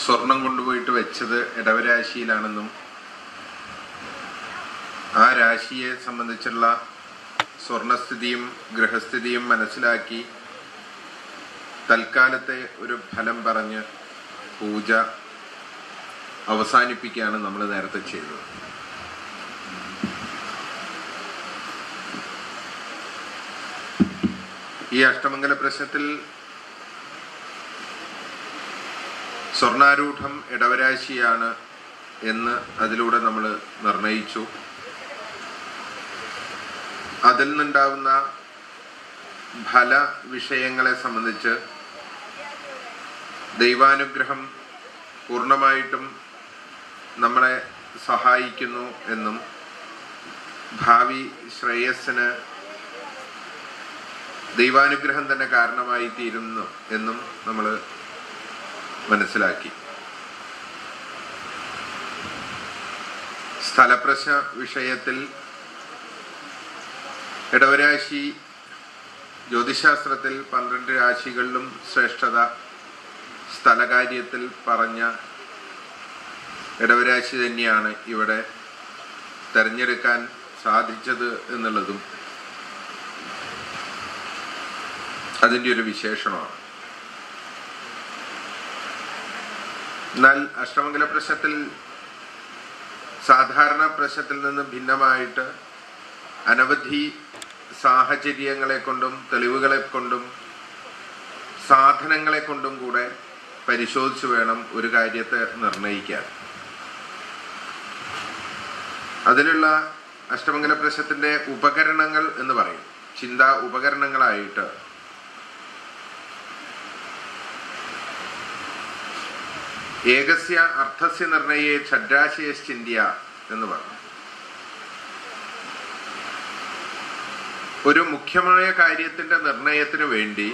സ്വർണം കൊണ്ടുപോയിട്ട് വെച്ചത് ഇടവരാശിയിലാണെന്നും ആ രാശിയെ സംബന്ധിച്ചുള്ള സ്വർണസ്ഥിതിയും ഗ്രഹസ്ഥിതിയും മനസ്സിലാക്കി തൽക്കാലത്തെ ഒരു ഫലം പറഞ്ഞ് പൂജ അവസാനിപ്പിക്കുകയാണ് നമ്മൾ നേരത്തെ ചെയ്തത് ഈ അഷ്ടമംഗല പ്രശ്നത്തിൽ സ്വർണാരൂഢം ഇടവരാശിയാണ് എന്ന് അതിലൂടെ നമ്മൾ നിർണയിച്ചു അതിൽ നിന്നുണ്ടാവുന്ന ഫല വിഷയങ്ങളെ സംബന്ധിച്ച് ദൈവാനുഗ്രഹം പൂർണ്ണമായിട്ടും നമ്മളെ സഹായിക്കുന്നു എന്നും ഭാവി ശ്രേയസ്സിന് ദൈവാനുഗ്രഹം തന്നെ കാരണമായി തീരുന്നു എന്നും നമ്മൾ മനസ്സിലാക്കി സ്ഥലപ്രശ്ന വിഷയത്തിൽ ഇടവരാശി ജ്യോതിശാസ്ത്രത്തിൽ പന്ത്രണ്ട് രാശികളിലും ശ്രേഷ്ഠത സ്ഥലകാര്യത്തിൽ പറഞ്ഞ ഇടവരാശി തന്നെയാണ് ഇവിടെ തെരഞ്ഞെടുക്കാൻ സാധിച്ചത് എന്നുള്ളതും അതിൻ്റെ ഒരു വിശേഷണമാണ് എന്നാൽ അഷ്ടമംഗല പ്രശ്നത്തിൽ സാധാരണ പ്രശ്നത്തിൽ നിന്ന് ഭിന്നമായിട്ട് അനവധി സാഹചര്യങ്ങളെ കൊണ്ടും തെളിവുകളെ കൊണ്ടും സാധനങ്ങളെ കൊണ്ടും കൂടെ പരിശോധിച്ചു വേണം ഒരു കാര്യത്തെ നിർണയിക്കാൻ അതിലുള്ള അഷ്ടമംഗല പ്രശ്നത്തിന്റെ ഉപകരണങ്ങൾ എന്ന് പറയും ചിന്താ ഉപകരണങ്ങളായിട്ട് ഏകസ്യ അർത്ഥസ്യ നിർണയെ ഛഡ്രാശയശ്ചിന്യ എന്ന് പറഞ്ഞു ഒരു മുഖ്യമായ കാര്യത്തിന്റെ നിർണയത്തിനു വേണ്ടി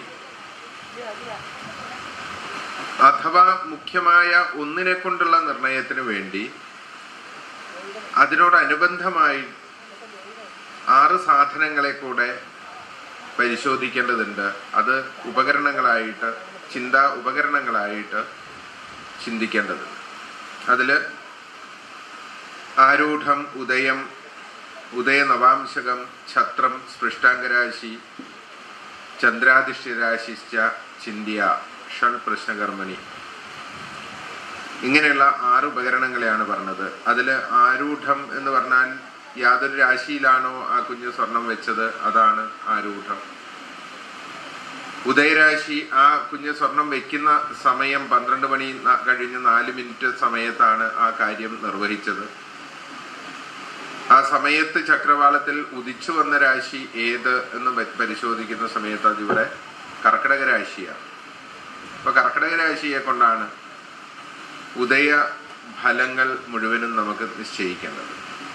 അഥവാ മുഖ്യമായ ഒന്നിനെ കൊണ്ടുള്ള നിർണയത്തിനു വേണ്ടി അതിനോടനുബന്ധമായി ആറ് സാധനങ്ങളെ കൂടെ പരിശോധിക്കേണ്ടതുണ്ട് അത് ഉപകരണങ്ങളായിട്ട് ചിന്താ ഉപകരണങ്ങളായിട്ട് ചിന്തിക്കേണ്ടതുണ്ട് അതിൽ ആരൂഢം ഉദയം ഉദയ നവാംശകം ഛത്രം സ്പൃഷ്ടാംഗരാശി ചന്ദ്രാധിഷ്ഠിരാശിശ്ച ചിന്തിയ ഷൺ പ്രശ്നകർമ്മണി ഇങ്ങനെയുള്ള ആറ് ഉപകരണങ്ങളെയാണ് പറഞ്ഞത് അതിൽ ആരൂഢം എന്ന് പറഞ്ഞാൽ യാതൊരു രാശിയിലാണോ ആ കുഞ്ഞ് സ്വർണം വെച്ചത് അതാണ് ആരൂഢം ഉദയരാശി ആ കുഞ്ഞ് സ്വർണം വെക്കുന്ന സമയം പന്ത്രണ്ട് മണി ന- കഴിഞ്ഞ് നാല് മിനിറ്റ് സമയത്താണ് ആ കാര്യം നിർവഹിച്ചത് ആ സമയത്ത് ചക്രവാളത്തിൽ ഉദിച്ചു വന്ന രാശി ഏത് എന്ന് പ- പരിശോധിക്കുന്ന സമയത്ത് അതിവിടെ കർക്കിടക രാശിയാണ് അപ്പൊ കർക്കിടക രാശിയെ കൊണ്ടാണ് ഉദയ ഫലങ്ങൾ മുഴുവനും നമുക്ക് നിശ്ചയിക്കേണ്ടത്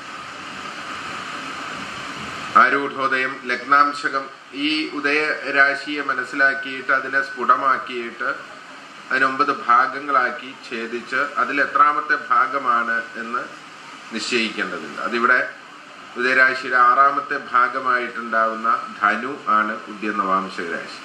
ആരൂഢോദയം ലഗ്നാംശകം ഈ ഉദയ രാശിയെ മനസ്സിലാക്കിയിട്ട് അതിനെ സ്ഫുടമാക്കിയിട്ട് അതിന് ഒമ്പത് ഭാഗങ്ങളാക്കി ഛേദിച്ച് അതിൽ എത്രാമത്തെ ഭാഗമാണ് എന്ന് നിശ്ചയിക്കേണ്ടതുണ്ട് അതിവിടെ ഉദയരാശിയുടെ ആറാമത്തെ ഭാഗമായിട്ടുണ്ടാവുന്ന ധനു ആണ് ഉദ്യ നവാംശ രാശി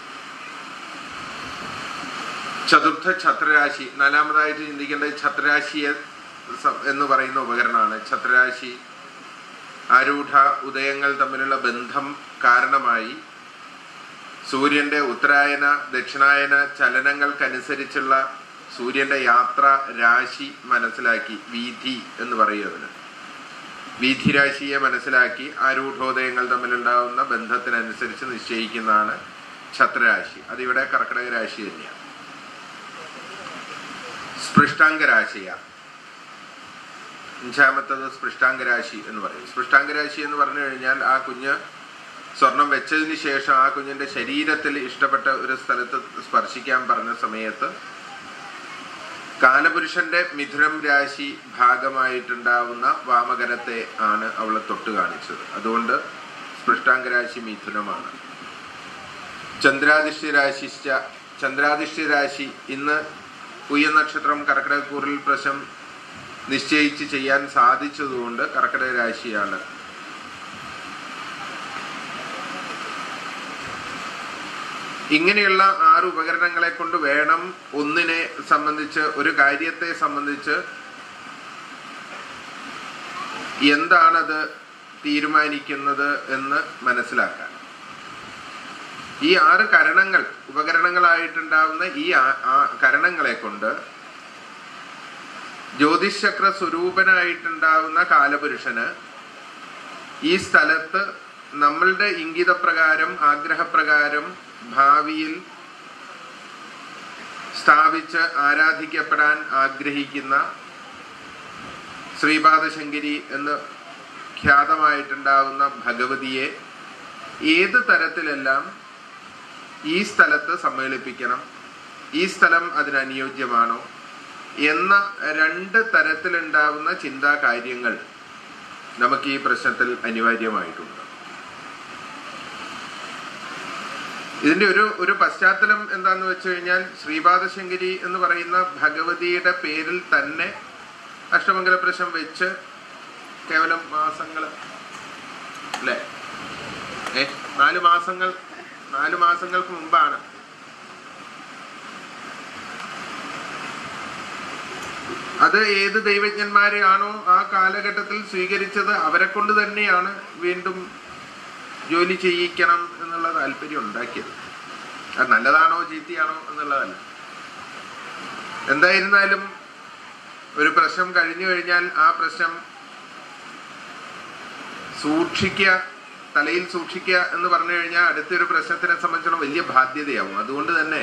ചതുർത്ഥ ഛത്രരാശി നാലാമതായിട്ട് ചിന്തിക്കേണ്ടത് ഛത്രരാശിയെ സ- എന്ന് പറയുന്ന ഉപകരണമാണ് ഛത്രരാശി ആരൂഢ ഉദയങ്ങൾ തമ്മിലുള്ള ബന്ധം കാരണമായി സൂര്യന്റെ ഉത്തരായന ദക്ഷിണായന ചലനങ്ങൾക്കനുസരിച്ചുള്ള സൂര്യന്റെ യാത്ര രാശി മനസ്സിലാക്കി വീഥി എന്ന് പറയും അതിന് വീഥി രാശിയെ മനസ്സിലാക്കി ആരൂഢോദയങ്ങൾ തമ്മിലുണ്ടാവുന്ന ബന്ധത്തിനനുസരിച്ച് നിശ്ചയിക്കുന്നതാണ് ഛത്രരാശി അതിവിടെ കർക്കിടക രാശി തന്നെയാണ് സ്പൃഷ്ടാംഗ രാശിയാണ് അഞ്ചാമത്തത് സ്പൃഷ്ടാംഗരാശി എന്ന് പറയും സ്പൃഷ്ടാംഗരാശി എന്ന് പറഞ്ഞു കഴിഞ്ഞാൽ ആ കുഞ്ഞ് സ്വർണം വെച്ചതിന് ശേഷം ആ കുഞ്ഞിന്റെ ശരീരത്തിൽ ഇഷ്ടപ്പെട്ട ഒരു സ്ഥലത്ത് സ്പർശിക്കാൻ പറഞ്ഞ സമയത്ത് കാലപുരുഷന്റെ മിഥുനം രാശി ഭാഗമായിട്ടുണ്ടാവുന്ന വാമകരത്തെ ആണ് അവളെ തൊട്ട് കാണിച്ചത് അതുകൊണ്ട് സ്പൃഷ്ടാംഗരാശി മിഥുനമാണ് ചന്ദ്രാദിഷ്ടി രാശി ചന്ദ്രാദിഷ്ടി രാശി ഇന്ന് പുയ്യ നക്ഷത്രം കർക്കിടകൂറിൽ പ്രശം നിശ്ചയിച്ച് ചെയ്യാൻ സാധിച്ചതുകൊണ്ട് കർക്കിടക രാശിയാണ് ഇങ്ങനെയുള്ള ആറ് ഉപകരണങ്ങളെ കൊണ്ട് വേണം ഒന്നിനെ സംബന്ധിച്ച് ഒരു കാര്യത്തെ സംബന്ധിച്ച് എന്താണത് തീരുമാനിക്കുന്നത് എന്ന് മനസ്സിലാക്കാൻ ഈ ആറ് കരണങ്ങൾ ഉപകരണങ്ങളായിട്ടുണ്ടാവുന്ന ഈ ആ- ആ കരണങ്ങളെ കൊണ്ട് ജ്യോതിഷക്ര സ്വരൂപനായിട്ടുണ്ടാവുന്ന കാലപുരുഷന് ഈ സ്ഥലത്ത് നമ്മളുടെ ഇംഗിതപ്രകാരം ആഗ്രഹപ്രകാരം ഭാവിയിൽ സ്ഥാപിച്ച് ആരാധിക്കപ്പെടാൻ ആഗ്രഹിക്കുന്ന ശ്രീപാദശങ്കരി എന്ന് ഖ്യാതമായിട്ടുണ്ടാവുന്ന ഭഗവതിയെ ഏത് തരത്തിലെല്ലാം ഈ സ്ഥലത്ത് സമ്മേളിപ്പിക്കണം ഈ സ്ഥലം അതിന് അനുയോജ്യമാണോ എന്ന രണ്ട് തരത്തിലുണ്ടാവുന്ന ചിന്താ കാര്യങ്ങൾ നമുക്ക് ഈ പ്രശ്നത്തിൽ അനിവാര്യമായിട്ടുണ്ട് ഇതിന്റെ ഒരു ഒരു പശ്ചാത്തലം എന്താന്ന് വെച്ച് കഴിഞ്ഞാൽ ശ്രീപാദശങ്കരി എന്ന് പറയുന്ന ഭഗവതിയുടെ പേരിൽ തന്നെ അഷ്ടമംഗല പ്രശ്നം വെച്ച് കേവലം മാസങ്ങൾ അല്ലേ ഏ നാല് മാസങ്ങൾ നാല് മാസങ്ങൾക്ക് മുമ്പാണ് അത് ഏത് ദൈവജ്ഞന്മാരെയാണോ ആ കാലഘട്ടത്തിൽ സ്വീകരിച്ചത് അവരെ കൊണ്ട് തന്നെയാണ് വീണ്ടും ജോലി ചെയ്യിക്കണം എന്നുള്ള താല്പര്യം ഉണ്ടാക്കിയത് അത് നല്ലതാണോ ചീത്തയാണോ എന്നുള്ളതല്ല എന്തായിരുന്നാലും ഒരു പ്രശ്നം കഴിഞ്ഞു കഴിഞ്ഞാൽ ആ പ്രശ്നം സൂക്ഷിക്കുക തലയിൽ സൂക്ഷിക്കുക എന്ന് പറഞ്ഞു കഴിഞ്ഞാൽ അടുത്തൊരു പ്രശ്നത്തിനെ സംബന്ധിച്ചുള്ള വലിയ ബാധ്യതയാവും അതുകൊണ്ട് തന്നെ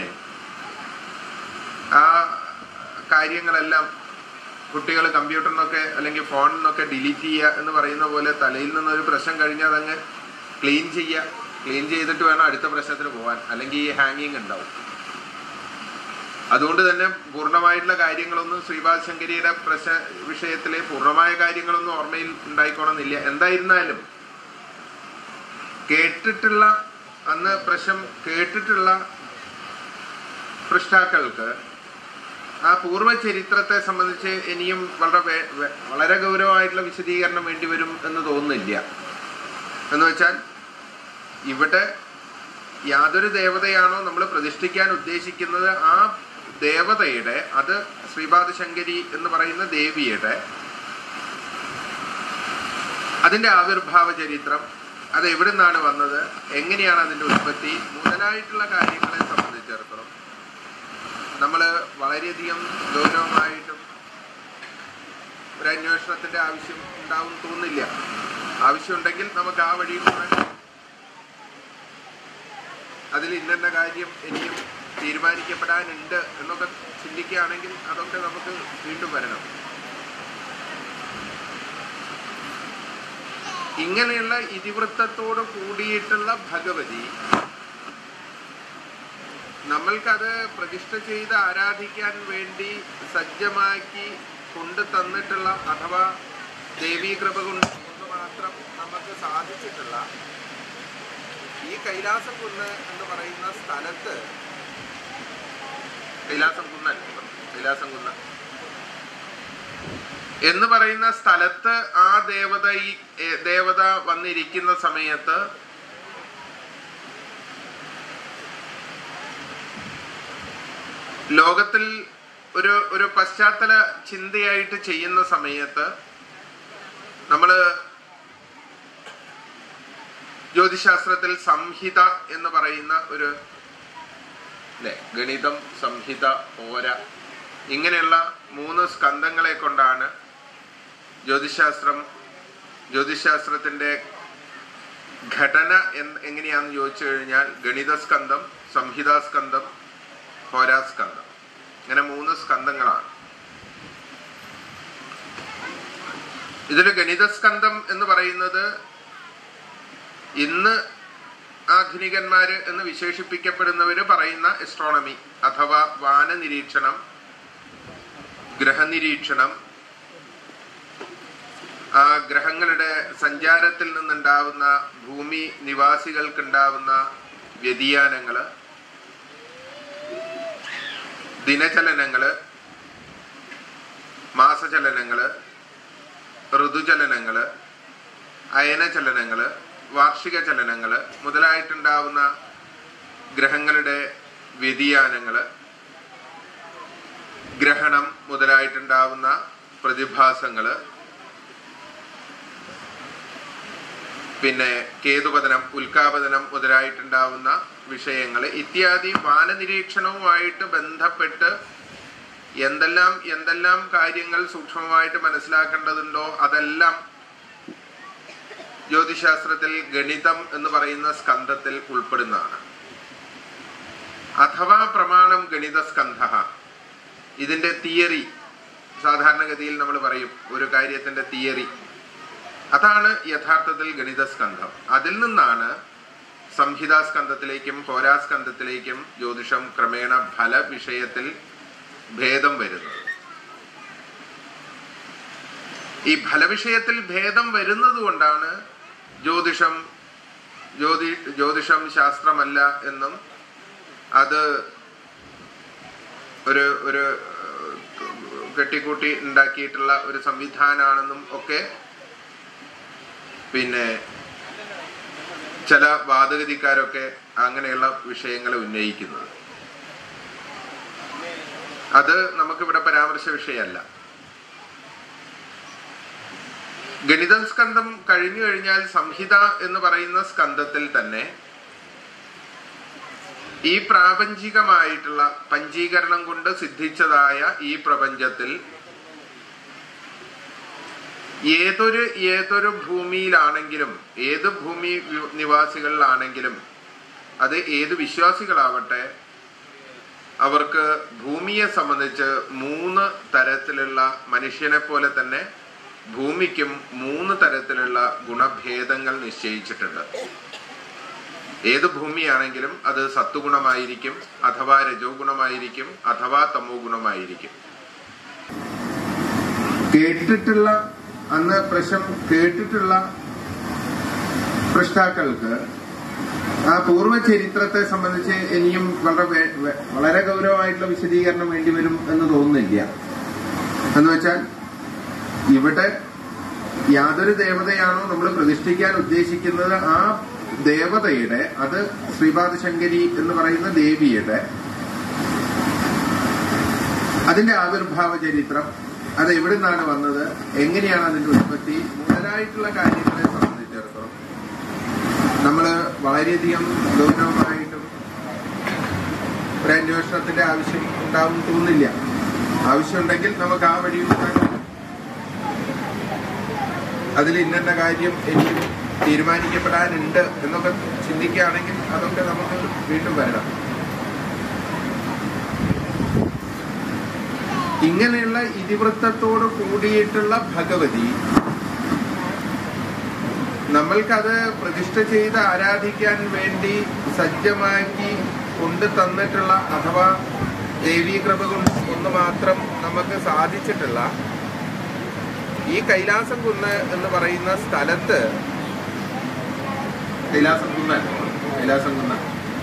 ആ കാര്യങ്ങളെല്ലാം കുട്ടികൾ കമ്പ്യൂട്ടറിൽ നിന്നൊക്കെ അല്ലെങ്കിൽ ഫോണിൽ നിന്നൊക്കെ ഡിലീറ്റ് ചെയ്യുക എന്ന് പറയുന്ന പോലെ തലയിൽ നിന്നൊരു പ്രശ്നം കഴിഞ്ഞാൽ അതങ്ങ് ക്ലീൻ ചെയ്യുക ക്ലീൻ ചെയ്തിട്ട് വേണം അടുത്ത പ്രശ്നത്തിന് പോകാൻ അല്ലെങ്കിൽ ഈ ഹാങ്ങിങ് ഉണ്ടാവും അതുകൊണ്ട് തന്നെ പൂർണ്ണമായിട്ടുള്ള കാര്യങ്ങളൊന്നും ശ്രീപാദ് ശങ്കരിയുടെ പ്രശ്ന വിഷയത്തിലെ പൂർണ്ണമായ കാര്യങ്ങളൊന്നും ഓർമ്മയിൽ ഉണ്ടായിക്കോണമെന്നില്ല എന്തായിരുന്നാലും കേട്ടിട്ടുള്ള അന്ന് പ്രശ്നം കേട്ടിട്ടുള്ള പൃഷ്ടാക്കൾക്ക് ആ പൂർവ്വ ചരിത്രത്തെ സംബന്ധിച്ച് ഇനിയും വളരെ വേ- വേ- വളരെ ഗൗരവമായിട്ടുള്ള വിശദീകരണം വേണ്ടി വരും എന്ന് തോന്നുന്നില്ല എന്ന് വെച്ചാൽ ഇവിടെ യാതൊരു ദേവതയാണോ നമ്മൾ പ്രതിഷ്ഠിക്കാൻ ഉദ്ദേശിക്കുന്നത് ആ ദേവതയുടെ അത് ശ്രീപാദ ശങ്കരി എന്ന് പറയുന്ന ദേവിയുടെ അതിന്റെ ആവിർഭാവ ചരിത്രം അത് എവിടെ നിന്നാണ് വന്നത് എങ്ങനെയാണ് അതിന്റെ ഉത്പത്തി മുതലായിട്ടുള്ള കാര്യങ്ങളെ സംബന്ധിച്ചിടത്തോളം നമ്മൾ വളരെയധികം ഗൗരവമായിട്ടും ഒരു അന്വേഷണത്തിന്റെ ആവശ്യം ഉണ്ടാവും തോന്നില്ല ആവശ്യമുണ്ടെങ്കിൽ നമുക്ക് ആ വഴിയിൽ കൂടെ അതിൽ ഇന്നെന്ന കാര്യം ഇനിയും തീരുമാനിക്കപ്പെടാനുണ്ട് എന്നൊക്കെ ചിന്തിക്കുകയാണെങ്കിൽ അതൊക്കെ നമുക്ക് വീണ്ടും വരണം ഇങ്ങനെയുള്ള ഇതിവൃത്തത്തോട് കൂടിയിട്ടുള്ള ഭഗവതി നമ്മൾക്കത് പ്രതിഷ്ഠ ചെയ്ത് ആരാധിക്കാൻ വേണ്ടി സജ്ജമാക്കി കൊണ്ടു തന്നിട്ടുള്ള അഥവാ ദേവീ കൃപ കൊണ്ട് കൊണ്ട് മാത്രം നമുക്ക് സാധിച്ചിട്ടുള്ള ഈ കൈലാസം കുന്ന് എന്ന് പറയുന്ന സ്ഥലത്ത് കൈലാസം കുന്നല്ല കൈലാസം കുന്ന് എന്ന് പറയുന്ന സ്ഥലത്ത് ആ ദേവത ഈ ഏ, ദേവത വന്നിരിക്കുന്ന സമയത്ത് ലോകത്തിൽ ഒരു ഒരു പശ്ചാത്തല ചിന്തയായിട്ട് ചെയ്യുന്ന സമയത്ത് നമ്മള് ജ്യോതിശാസ്ത്രത്തിൽ സംഹിത എന്ന് പറയുന്ന ഒരു അല്ലെ ഗണിതം സംഹിത ഓര ഇങ്ങനെയുള്ള മൂന്ന് സ്കന്ധങ്ങളെ കൊണ്ടാണ് ജ്യോതിശാസ്ത്രം ജ്യോതിശാസ്ത്രത്തിന്റെ ഘടന എന്ന് എങ്ങനെയാന്ന് ചോദിച്ചു കഴിഞ്ഞാൽ ഗണിതസ്കന്ധം സംഹിതാസ്കന്ധം ഹോരാസ്കന്ധം ഇങ്ങനെ മൂന്ന് സ്കന്ധങ്ങളാണ് ഇതിൽ ഗണിതസ്കന്ധം എന്ന് പറയുന്നത് ഇന്ന് ആധുനികന്മാര് എന്ന് വിശേഷിപ്പിക്കപ്പെടുന്നവര് പറയുന്ന എസ്ട്രോണമി അഥവാ വാന നിരീക്ഷണം ഗ്രഹനിരീക്ഷണം ആ ഗ്രഹങ്ങളുടെ സഞ്ചാരത്തിൽ നിന്നുണ്ടാവുന്ന ഭൂമി നിവാസികൾക്കുണ്ടാവുന്ന വ്യതിയാനങ്ങള് ദിനചലനങ്ങള് മാസചലനങ്ങള് ഋതുചലനങ്ങള് അയനചലനങ്ങള് വാർഷിക ചലനങ്ങള് മുതലായിട്ടുണ്ടാവുന്ന ഗ്രഹങ്ങളുടെ വ്യതിയാനങ്ങള് ഗ്രഹണം മുതലായിട്ടുണ്ടാവുന്ന പ്രതിഭാസങ്ങള് പിന്നെ കേതുപതനം ഉൽക്കാപതനം മുതലായിട്ടുണ്ടാവുന്ന വിഷയങ്ങൾ ഇത്യാദി വാനനിരീക്ഷണവുമായിട്ട് ബന്ധപ്പെട്ട് എന്തെല്ലാം എന്തെല്ലാം കാര്യങ്ങൾ സൂക്ഷ്മമായിട്ട് മനസ്സിലാക്കേണ്ടതുണ്ടോ അതെല്ലാം ജ്യോതിശാസ്ത്രത്തിൽ ഗണിതം എന്ന് പറയുന്ന സ്കന്ധത്തിൽ ഉൾപ്പെടുന്നതാണ് അഥവാ പ്രമാണം ഗണിത സ്കന്ധ ഇതിന്റെ തിയറി സാധാരണഗതിയിൽ നമ്മൾ പറയും ഒരു കാര്യത്തിന്റെ തിയറി അതാണ് യഥാർത്ഥത്തിൽ ഗണിത സ്കന്ധം അതിൽ നിന്നാണ് സംഹിതാസ്കന്ധത്തിലേക്കും ഹോരാസ്കന്ധത്തിലേക്കും ജ്യോതിഷം ക്രമേണ ഫല വിഷയത്തിൽ ഭേദം വരുന്നത് ഈ ഫലവിഷയത്തിൽ ഭേദം വരുന്നത് കൊണ്ടാണ് ജ്യോതിഷം ജ്യോതി ജ്യോതിഷം ശാസ്ത്രമല്ല എന്നും അത് ഒരു ഒരു ഏഹ്, കെട്ടിക്കൂട്ടി ഉണ്ടാക്കിയിട്ടുള്ള ഒരു സംവിധാനമാണെന്നും ഒക്കെ പിന്നെ ചില വാദഗതിക്കാരൊക്കെ അങ്ങനെയുള്ള വിഷയങ്ങൾ ഉന്നയിക്കുന്നത് അത് നമുക്കിവിടെ പരാമർശ വിഷയമല്ല ഗണിത സ്കന്ധം കഴിഞ്ഞു കഴിഞ്ഞാൽ സംഹിത എന്ന് പറയുന്ന സ്കന്ധത്തിൽ തന്നെ ഈ പ്രാപഞ്ചികമായിട്ടുള്ള പഞ്ചീകരണം കൊണ്ട് സിദ്ധിച്ചതായ ഈ പ്രപഞ്ചത്തിൽ ഏതൊരു ഏതൊരു ഭൂമിയിലാണെങ്കിലും ഏത് ഭൂമി വി- നിവാസികളിലാണെങ്കിലും അത് ഏത് വിശ്വാസികളാവട്ടെ അവർക്ക് ഭൂമിയെ സംബന്ധിച്ച് മൂന്ന് തരത്തിലുള്ള മനുഷ്യനെ പോലെ തന്നെ ഭൂമിക്കും മൂന്ന് തരത്തിലുള്ള ഗുണഭേദങ്ങൾ നിശ്ചയിച്ചിട്ടുണ്ട് ഏത് ഭൂമിയാണെങ്കിലും അത് സത്വഗുണമായിരിക്കും അഥവാ രജോ ഗുണമായിരിക്കും അഥവാ തമോ ഗുണമായിരിക്കും കേട്ടിട്ടുള്ള അന്ന് പ്രശ്നം കേട്ടിട്ടുള്ള പ്രശ്നാക്കൾക്ക് ആ പൂർവ്വ ചരിത്രത്തെ സംബന്ധിച്ച് ഇനിയും വളരെ വേ- വേ- വളരെ ഗൗരവമായിട്ടുള്ള വിശദീകരണം വേണ്ടി വരും എന്ന് തോന്നുന്നില്ല എന്ന് വെച്ചാൽ ഇവിടെ യാതൊരു ദേവതയാണോ നമ്മൾ പ്രതിഷ്ഠിക്കാൻ ഉദ്ദേശിക്കുന്നത് ആ ദേവതയുടെ അത് ശ്രീപാദ ശങ്കരി എന്ന് പറയുന്ന ദേവിയുടെ അതിന്റെ ആവിർഭാവ ചരിത്രം അത് എവിടെ നിന്നാണ് വന്നത് എങ്ങനെയാണ് അതിന്റെ ഉത്പത്തി മുതലായിട്ടുള്ള കാര്യങ്ങളെ സംബന്ധിച്ചിടത്തോളം നമ്മൾ വളരെയധികം ഗൗരവമായിട്ടും ഒരു അന്വേഷണത്തിന്റെ ആവശ്യം ഉണ്ടാവും തോന്നില്ല ആവശ്യമുണ്ടെങ്കിൽ നമുക്ക് ആ വഴി അതിൽ ഇന്ന കാര്യം എനിക്ക് തീരുമാനിക്കപ്പെടാനുണ്ട് എന്നൊക്കെ ചിന്തിക്കുകയാണെങ്കിൽ അതൊക്കെ നമുക്ക് വീണ്ടും വരണം ഇങ്ങനെയുള്ള ഇതിവൃത്തത്തോട് കൂടിയിട്ടുള്ള ഭഗവതി നമ്മൾക്കത് പ്രതിഷ്ഠ ചെയ്ത് ആരാധിക്കാൻ വേണ്ടി സജ്ജമാക്കി കൊണ്ടു തന്നിട്ടുള്ള അഥവാ ദേവീ കൃപ കൊണ്ട് ഒന്ന് മാത്രം നമുക്ക് സാധിച്ചിട്ടുള്ള ഈ കൈലാസം കുന്ന് എന്ന് പറയുന്ന സ്ഥലത്ത് കൈലാസം കുന്ന് കൈലാസം കുന്ന്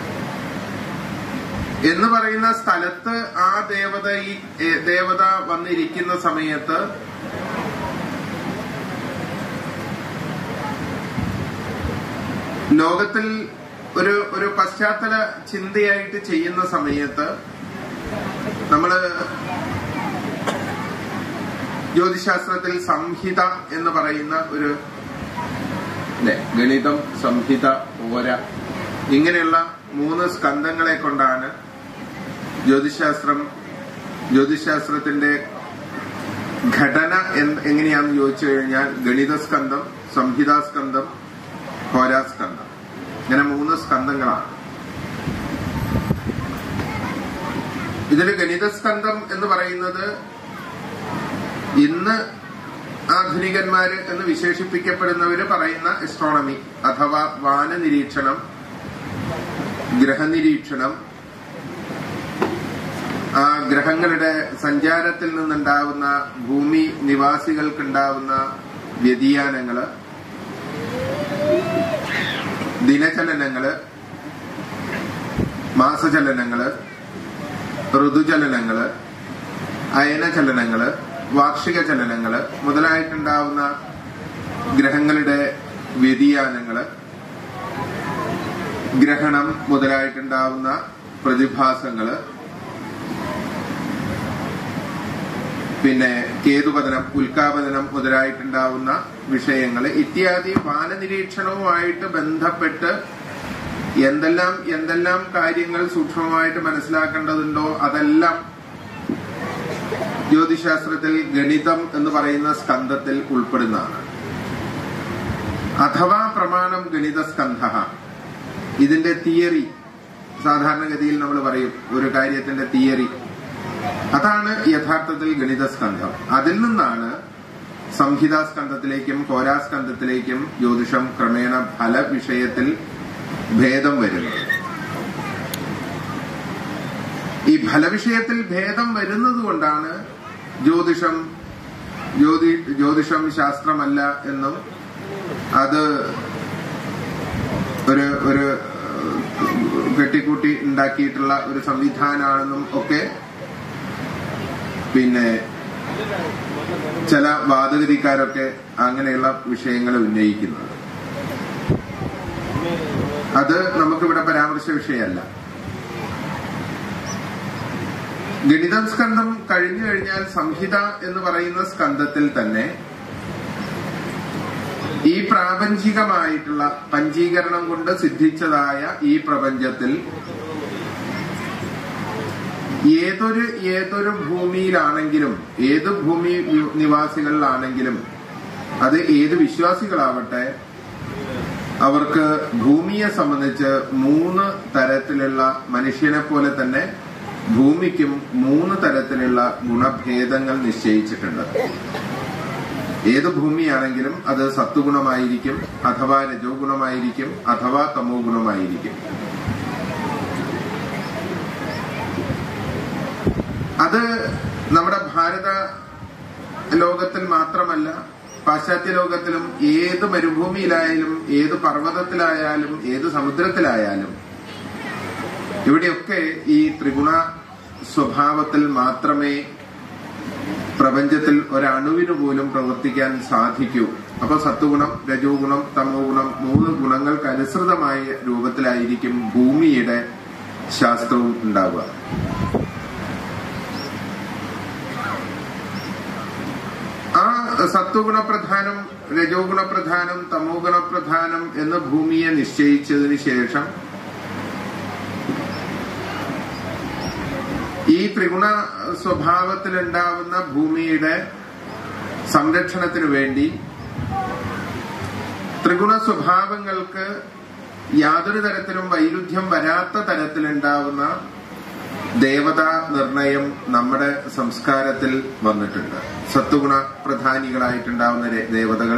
എന്ന് പറയുന്ന സ്ഥലത്ത് ആ ദേവത ഈ ഏ, ദേവത വന്നിരിക്കുന്ന സമയത്ത് ലോകത്തിൽ ഒരു ഒരു പശ്ചാത്തല ചിന്തയായിട്ട് ചെയ്യുന്ന സമയത്ത് നമ്മള് ജ്യോതിശാസ്ത്രത്തിൽ സംഹിത എന്ന് പറയുന്ന ഒരു അല്ലെ ഗണിതം സംഹിത ഓര ഇങ്ങനെയുള്ള മൂന്ന് സ്കന്ധങ്ങളെ കൊണ്ടാണ് ജ്യോതിശാസ്ത്രം ജ്യോതിശാസ്ത്രത്തിന്റെ ഘടന എന്ത് എങ്ങനെയാണെന്ന് ചോദിച്ചു കഴിഞ്ഞാൽ ഗണിത സ്കന്ധം സംഹിതാസ്കന്ധം ഹോരാസ്കന്ധം ഇങ്ങനെ മൂന്ന് സ്കന്ധങ്ങളാണ് ഇതില് ഗണിത സ്കന്ധം എന്ന് പറയുന്നത് ഇന്ന് ആധുനികന്മാര് എന്ന് വിശേഷിപ്പിക്കപ്പെടുന്നവര് പറയുന്ന എസ്ട്രോണമി അഥവാ വാനനിരീക്ഷണം ഗ്രഹനിരീക്ഷണം ആ ഗ്രഹങ്ങളുടെ സഞ്ചാരത്തിൽ നിന്നുണ്ടാവുന്ന ഭൂമി നിവാസികൾക്കുണ്ടാവുന്ന വ്യതിയാനങ്ങള് ദിനചലനങ്ങള് മാസചലനങ്ങള് ഋതുചലനങ്ങള് അയനചലനങ്ങള് വാർഷിക ചലനങ്ങള് മുതലായിട്ടുണ്ടാവുന്ന ഗ്രഹങ്ങളുടെ വ്യതിയാനങ്ങള് ഗ്രഹണം മുതലായിട്ടുണ്ടാവുന്ന പ്രതിഭാസങ്ങള് പിന്നെ കേതുപതനം ഉൽക്കാപതനം മുതലായിട്ടുണ്ടാവുന്ന വിഷയങ്ങൾ ഇത്യാദി വാനനിരീക്ഷണവുമായിട്ട് ബന്ധപ്പെട്ട് എന്തെല്ലാം എന്തെല്ലാം കാര്യങ്ങൾ സൂക്ഷ്മമായിട്ട് മനസ്സിലാക്കേണ്ടതുണ്ടോ അതെല്ലാം ജ്യോതിശാസ്ത്രത്തിൽ ഗണിതം എന്ന് പറയുന്ന സ്കന്ധത്തിൽ ഉൾപ്പെടുന്നതാണ് അഥവാ പ്രമാണം ഗണിത സ്കന്ധ ഇതിന്റെ തിയറി സാധാരണഗതിയിൽ നമ്മൾ പറയും ഒരു കാര്യത്തിന്റെ തിയറി അതാണ് യഥാർത്ഥത്തിൽ ഗണിത സ്കന്ധം അതിൽ നിന്നാണ് സംഹിതാസ്കന്ധത്തിലേക്കും കോരാസ്കന്ധത്തിലേക്കും ജ്യോതിഷം ക്രമേണ ഫല വിഷയത്തിൽ ഭേദം വരുന്നത് ഈ ഫലവിഷയത്തിൽ ഭേദം വരുന്നത് കൊണ്ടാണ് ജ്യോതിഷം ജ്യോതി ജ്യോതിഷം ശാസ്ത്രമല്ല എന്നും അത് ഒരു ഒരു കെട്ടിക്കൂട്ടി ഉണ്ടാക്കിയിട്ടുള്ള ഒരു സംവിധാനമാണെന്നും ഒക്കെ പിന്നെ ചില വാദഗതിക്കാരൊക്കെ അങ്ങനെയുള്ള വിഷയങ്ങൾ ഉന്നയിക്കുന്നത് അത് നമുക്കിവിടെ പരാമർശ വിഷയമല്ല ഗണിതം സ്കന്ധം കഴിഞ്ഞു കഴിഞ്ഞാൽ സംഹിത എന്ന് പറയുന്ന സ്കന്ധത്തിൽ തന്നെ ഈ പ്രാപഞ്ചികമായിട്ടുള്ള പഞ്ചീകരണം കൊണ്ട് സിദ്ധിച്ചതായ ഈ പ്രപഞ്ചത്തിൽ ഏതൊരു ഏതൊരു ഭൂമിയിലാണെങ്കിലും ഏത് ഭൂമി നിവാസികളിലാണെങ്കിലും അത് ഏത് വിശ്വാസികളാവട്ടെ അവർക്ക് ഭൂമിയെ സംബന്ധിച്ച് മൂന്ന് തരത്തിലുള്ള മനുഷ്യനെ പോലെ തന്നെ ഭൂമിക്കും മൂന്ന് തരത്തിലുള്ള ഗുണഭേദങ്ങൾ നിശ്ചയിച്ചിട്ടുണ്ട് ഏത് ഭൂമിയാണെങ്കിലും അത് സത്വഗുണമായിരിക്കും അഥവാ രജോ ഗുണമായിരിക്കും അഥവാ തമോ ഗുണമായിരിക്കും അത് നമ്മുടെ ഭാരത ലോകത്തിൽ മാത്രമല്ല പാശ്ചാത്യ ലോകത്തിലും ഏത് മരുഭൂമിയിലായാലും ഏത് പർവ്വതത്തിലായാലും ഏത് സമുദ്രത്തിലായാലും ഇവിടെയൊക്കെ ഈ ത്രിഗുണ സ്വഭാവത്തിൽ മാത്രമേ പ്രപഞ്ചത്തിൽ ഒരണുവിന് പോലും പ്രവർത്തിക്കാൻ സാധിക്കൂ അപ്പൊ സത്വഗുണം രജോ ഗുണം തമോ ഗുണം മൂന്ന് ഗുണങ്ങൾക്ക് അനുസൃതമായ രൂപത്തിലായിരിക്കും ഭൂമിയുടെ ശാസ്ത്രവും ഉണ്ടാവുക ആ സത്വഗുണപ്രധാനം രജോ ഗുണപ്രധാനം തമോ ഗുണപ്രധാനം എന്ന് ഭൂമിയെ നിശ്ചയിച്ചതിന് ശേഷം ഈ ത്രിഗുണ സ്വഭാവത്തിലുണ്ടാവുന്ന ഭൂമിയുടെ സംരക്ഷണത്തിനു വേണ്ടി ത്രിഗുണ സ്വഭാവങ്ങൾക്ക് യാതൊരു തരത്തിലും വൈരുദ്ധ്യം വരാത്ത തരത്തിലുണ്ടാവുന്ന ദേവതാ നിർണയം നമ്മുടെ സംസ്കാരത്തിൽ വന്നിട്ടുണ്ട് സത്വഗുണ പ്രധാനികളായിട്ടുണ്ടാവുന്ന ദേവതകൾ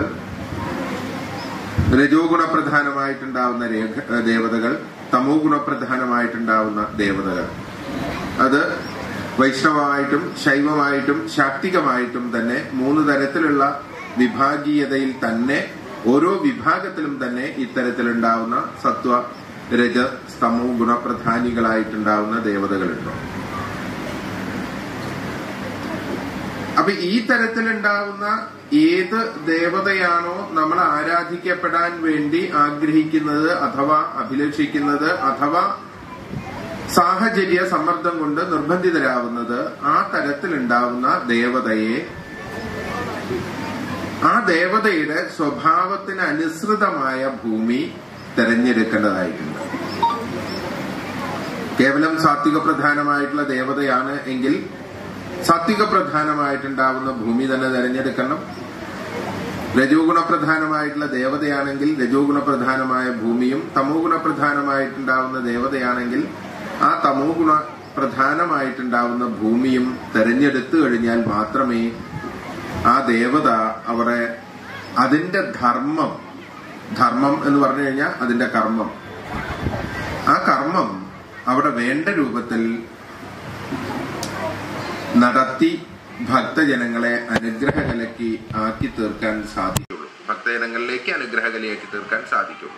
രജോ ഗുണപ്രധാനമായിട്ടുണ്ടാവുന്ന ദേവതകൾ തമോ ഗുണപ്രധാനമായിട്ടുണ്ടാവുന്ന ദേവതകൾ അത് വൈഷ്ണവമായിട്ടും ശൈവമായിട്ടും ശാക്തികമായിട്ടും തന്നെ മൂന്ന് തരത്തിലുള്ള വിഭാഗീയതയിൽ തന്നെ ഓരോ വിഭാഗത്തിലും തന്നെ ഇത്തരത്തിലുണ്ടാവുന്ന സത്വ രജ സ്തമോ ഗുണപ്രധാനികളായിട്ടുണ്ടാവുന്ന ദേവതകളുണ്ട് അപ്പൊ ഈ തരത്തിലുണ്ടാവുന്ന ഏത് ദേവതയാണോ നമ്മൾ ആരാധിക്കപ്പെടാൻ വേണ്ടി ആഗ്രഹിക്കുന്നത് അഥവാ അഭിലഷിക്കുന്നത് അഥവാ സാഹചര്യ സമ്മർദ്ദം കൊണ്ട് നിർബന്ധിതരാവുന്നത് ആ തരത്തിലുണ്ടാവുന്ന ദേവതയെ ആ ദേവതയുടെ സ്വഭാവത്തിന് അനുസൃതമായ ഭൂമി തെരഞ്ഞെടുക്കേണ്ടതായിട്ടുണ്ട് കേവലം സാത്വിക പ്രധാനമായിട്ടുള്ള ദേവതയാണ് എങ്കിൽ സാത്വിക പ്രധാനമായിട്ടുണ്ടാവുന്ന ഭൂമി തന്നെ തെരഞ്ഞെടുക്കണം രജോ ഗുണപ്രധാനമായിട്ടുള്ള ദേവതയാണെങ്കിൽ രജോ ഗുണപ്രധാനമായ ഭൂമിയും തമോ ഗുണപ്രധാനമായിട്ടുണ്ടാവുന്ന ദേവതയാണെങ്കിൽ ആ തമോ ഗുണ പ്രധാനമായിട്ടുണ്ടാവുന്ന ഭൂമിയും തെരഞ്ഞെടുത്തു കഴിഞ്ഞാൽ മാത്രമേ ആ ദേവത അവിടെ അതിന്റെ ധർമ്മം ധർമ്മം എന്ന് പറഞ്ഞു കഴിഞ്ഞാൽ അതിന്റെ കർമ്മം ആ കർമ്മം അവിടെ വേണ്ട രൂപത്തിൽ നടത്തി ഭക്തജനങ്ങളെ അനുഗ്രഹകലക്കി ആക്കി തീർക്കാൻ സാധിക്കുള്ളൂ ഭക്തജനങ്ങളിലേക്ക് അനുഗ്രഹകലയാക്കി തീർക്കാൻ സാധിക്കുള്ളൂ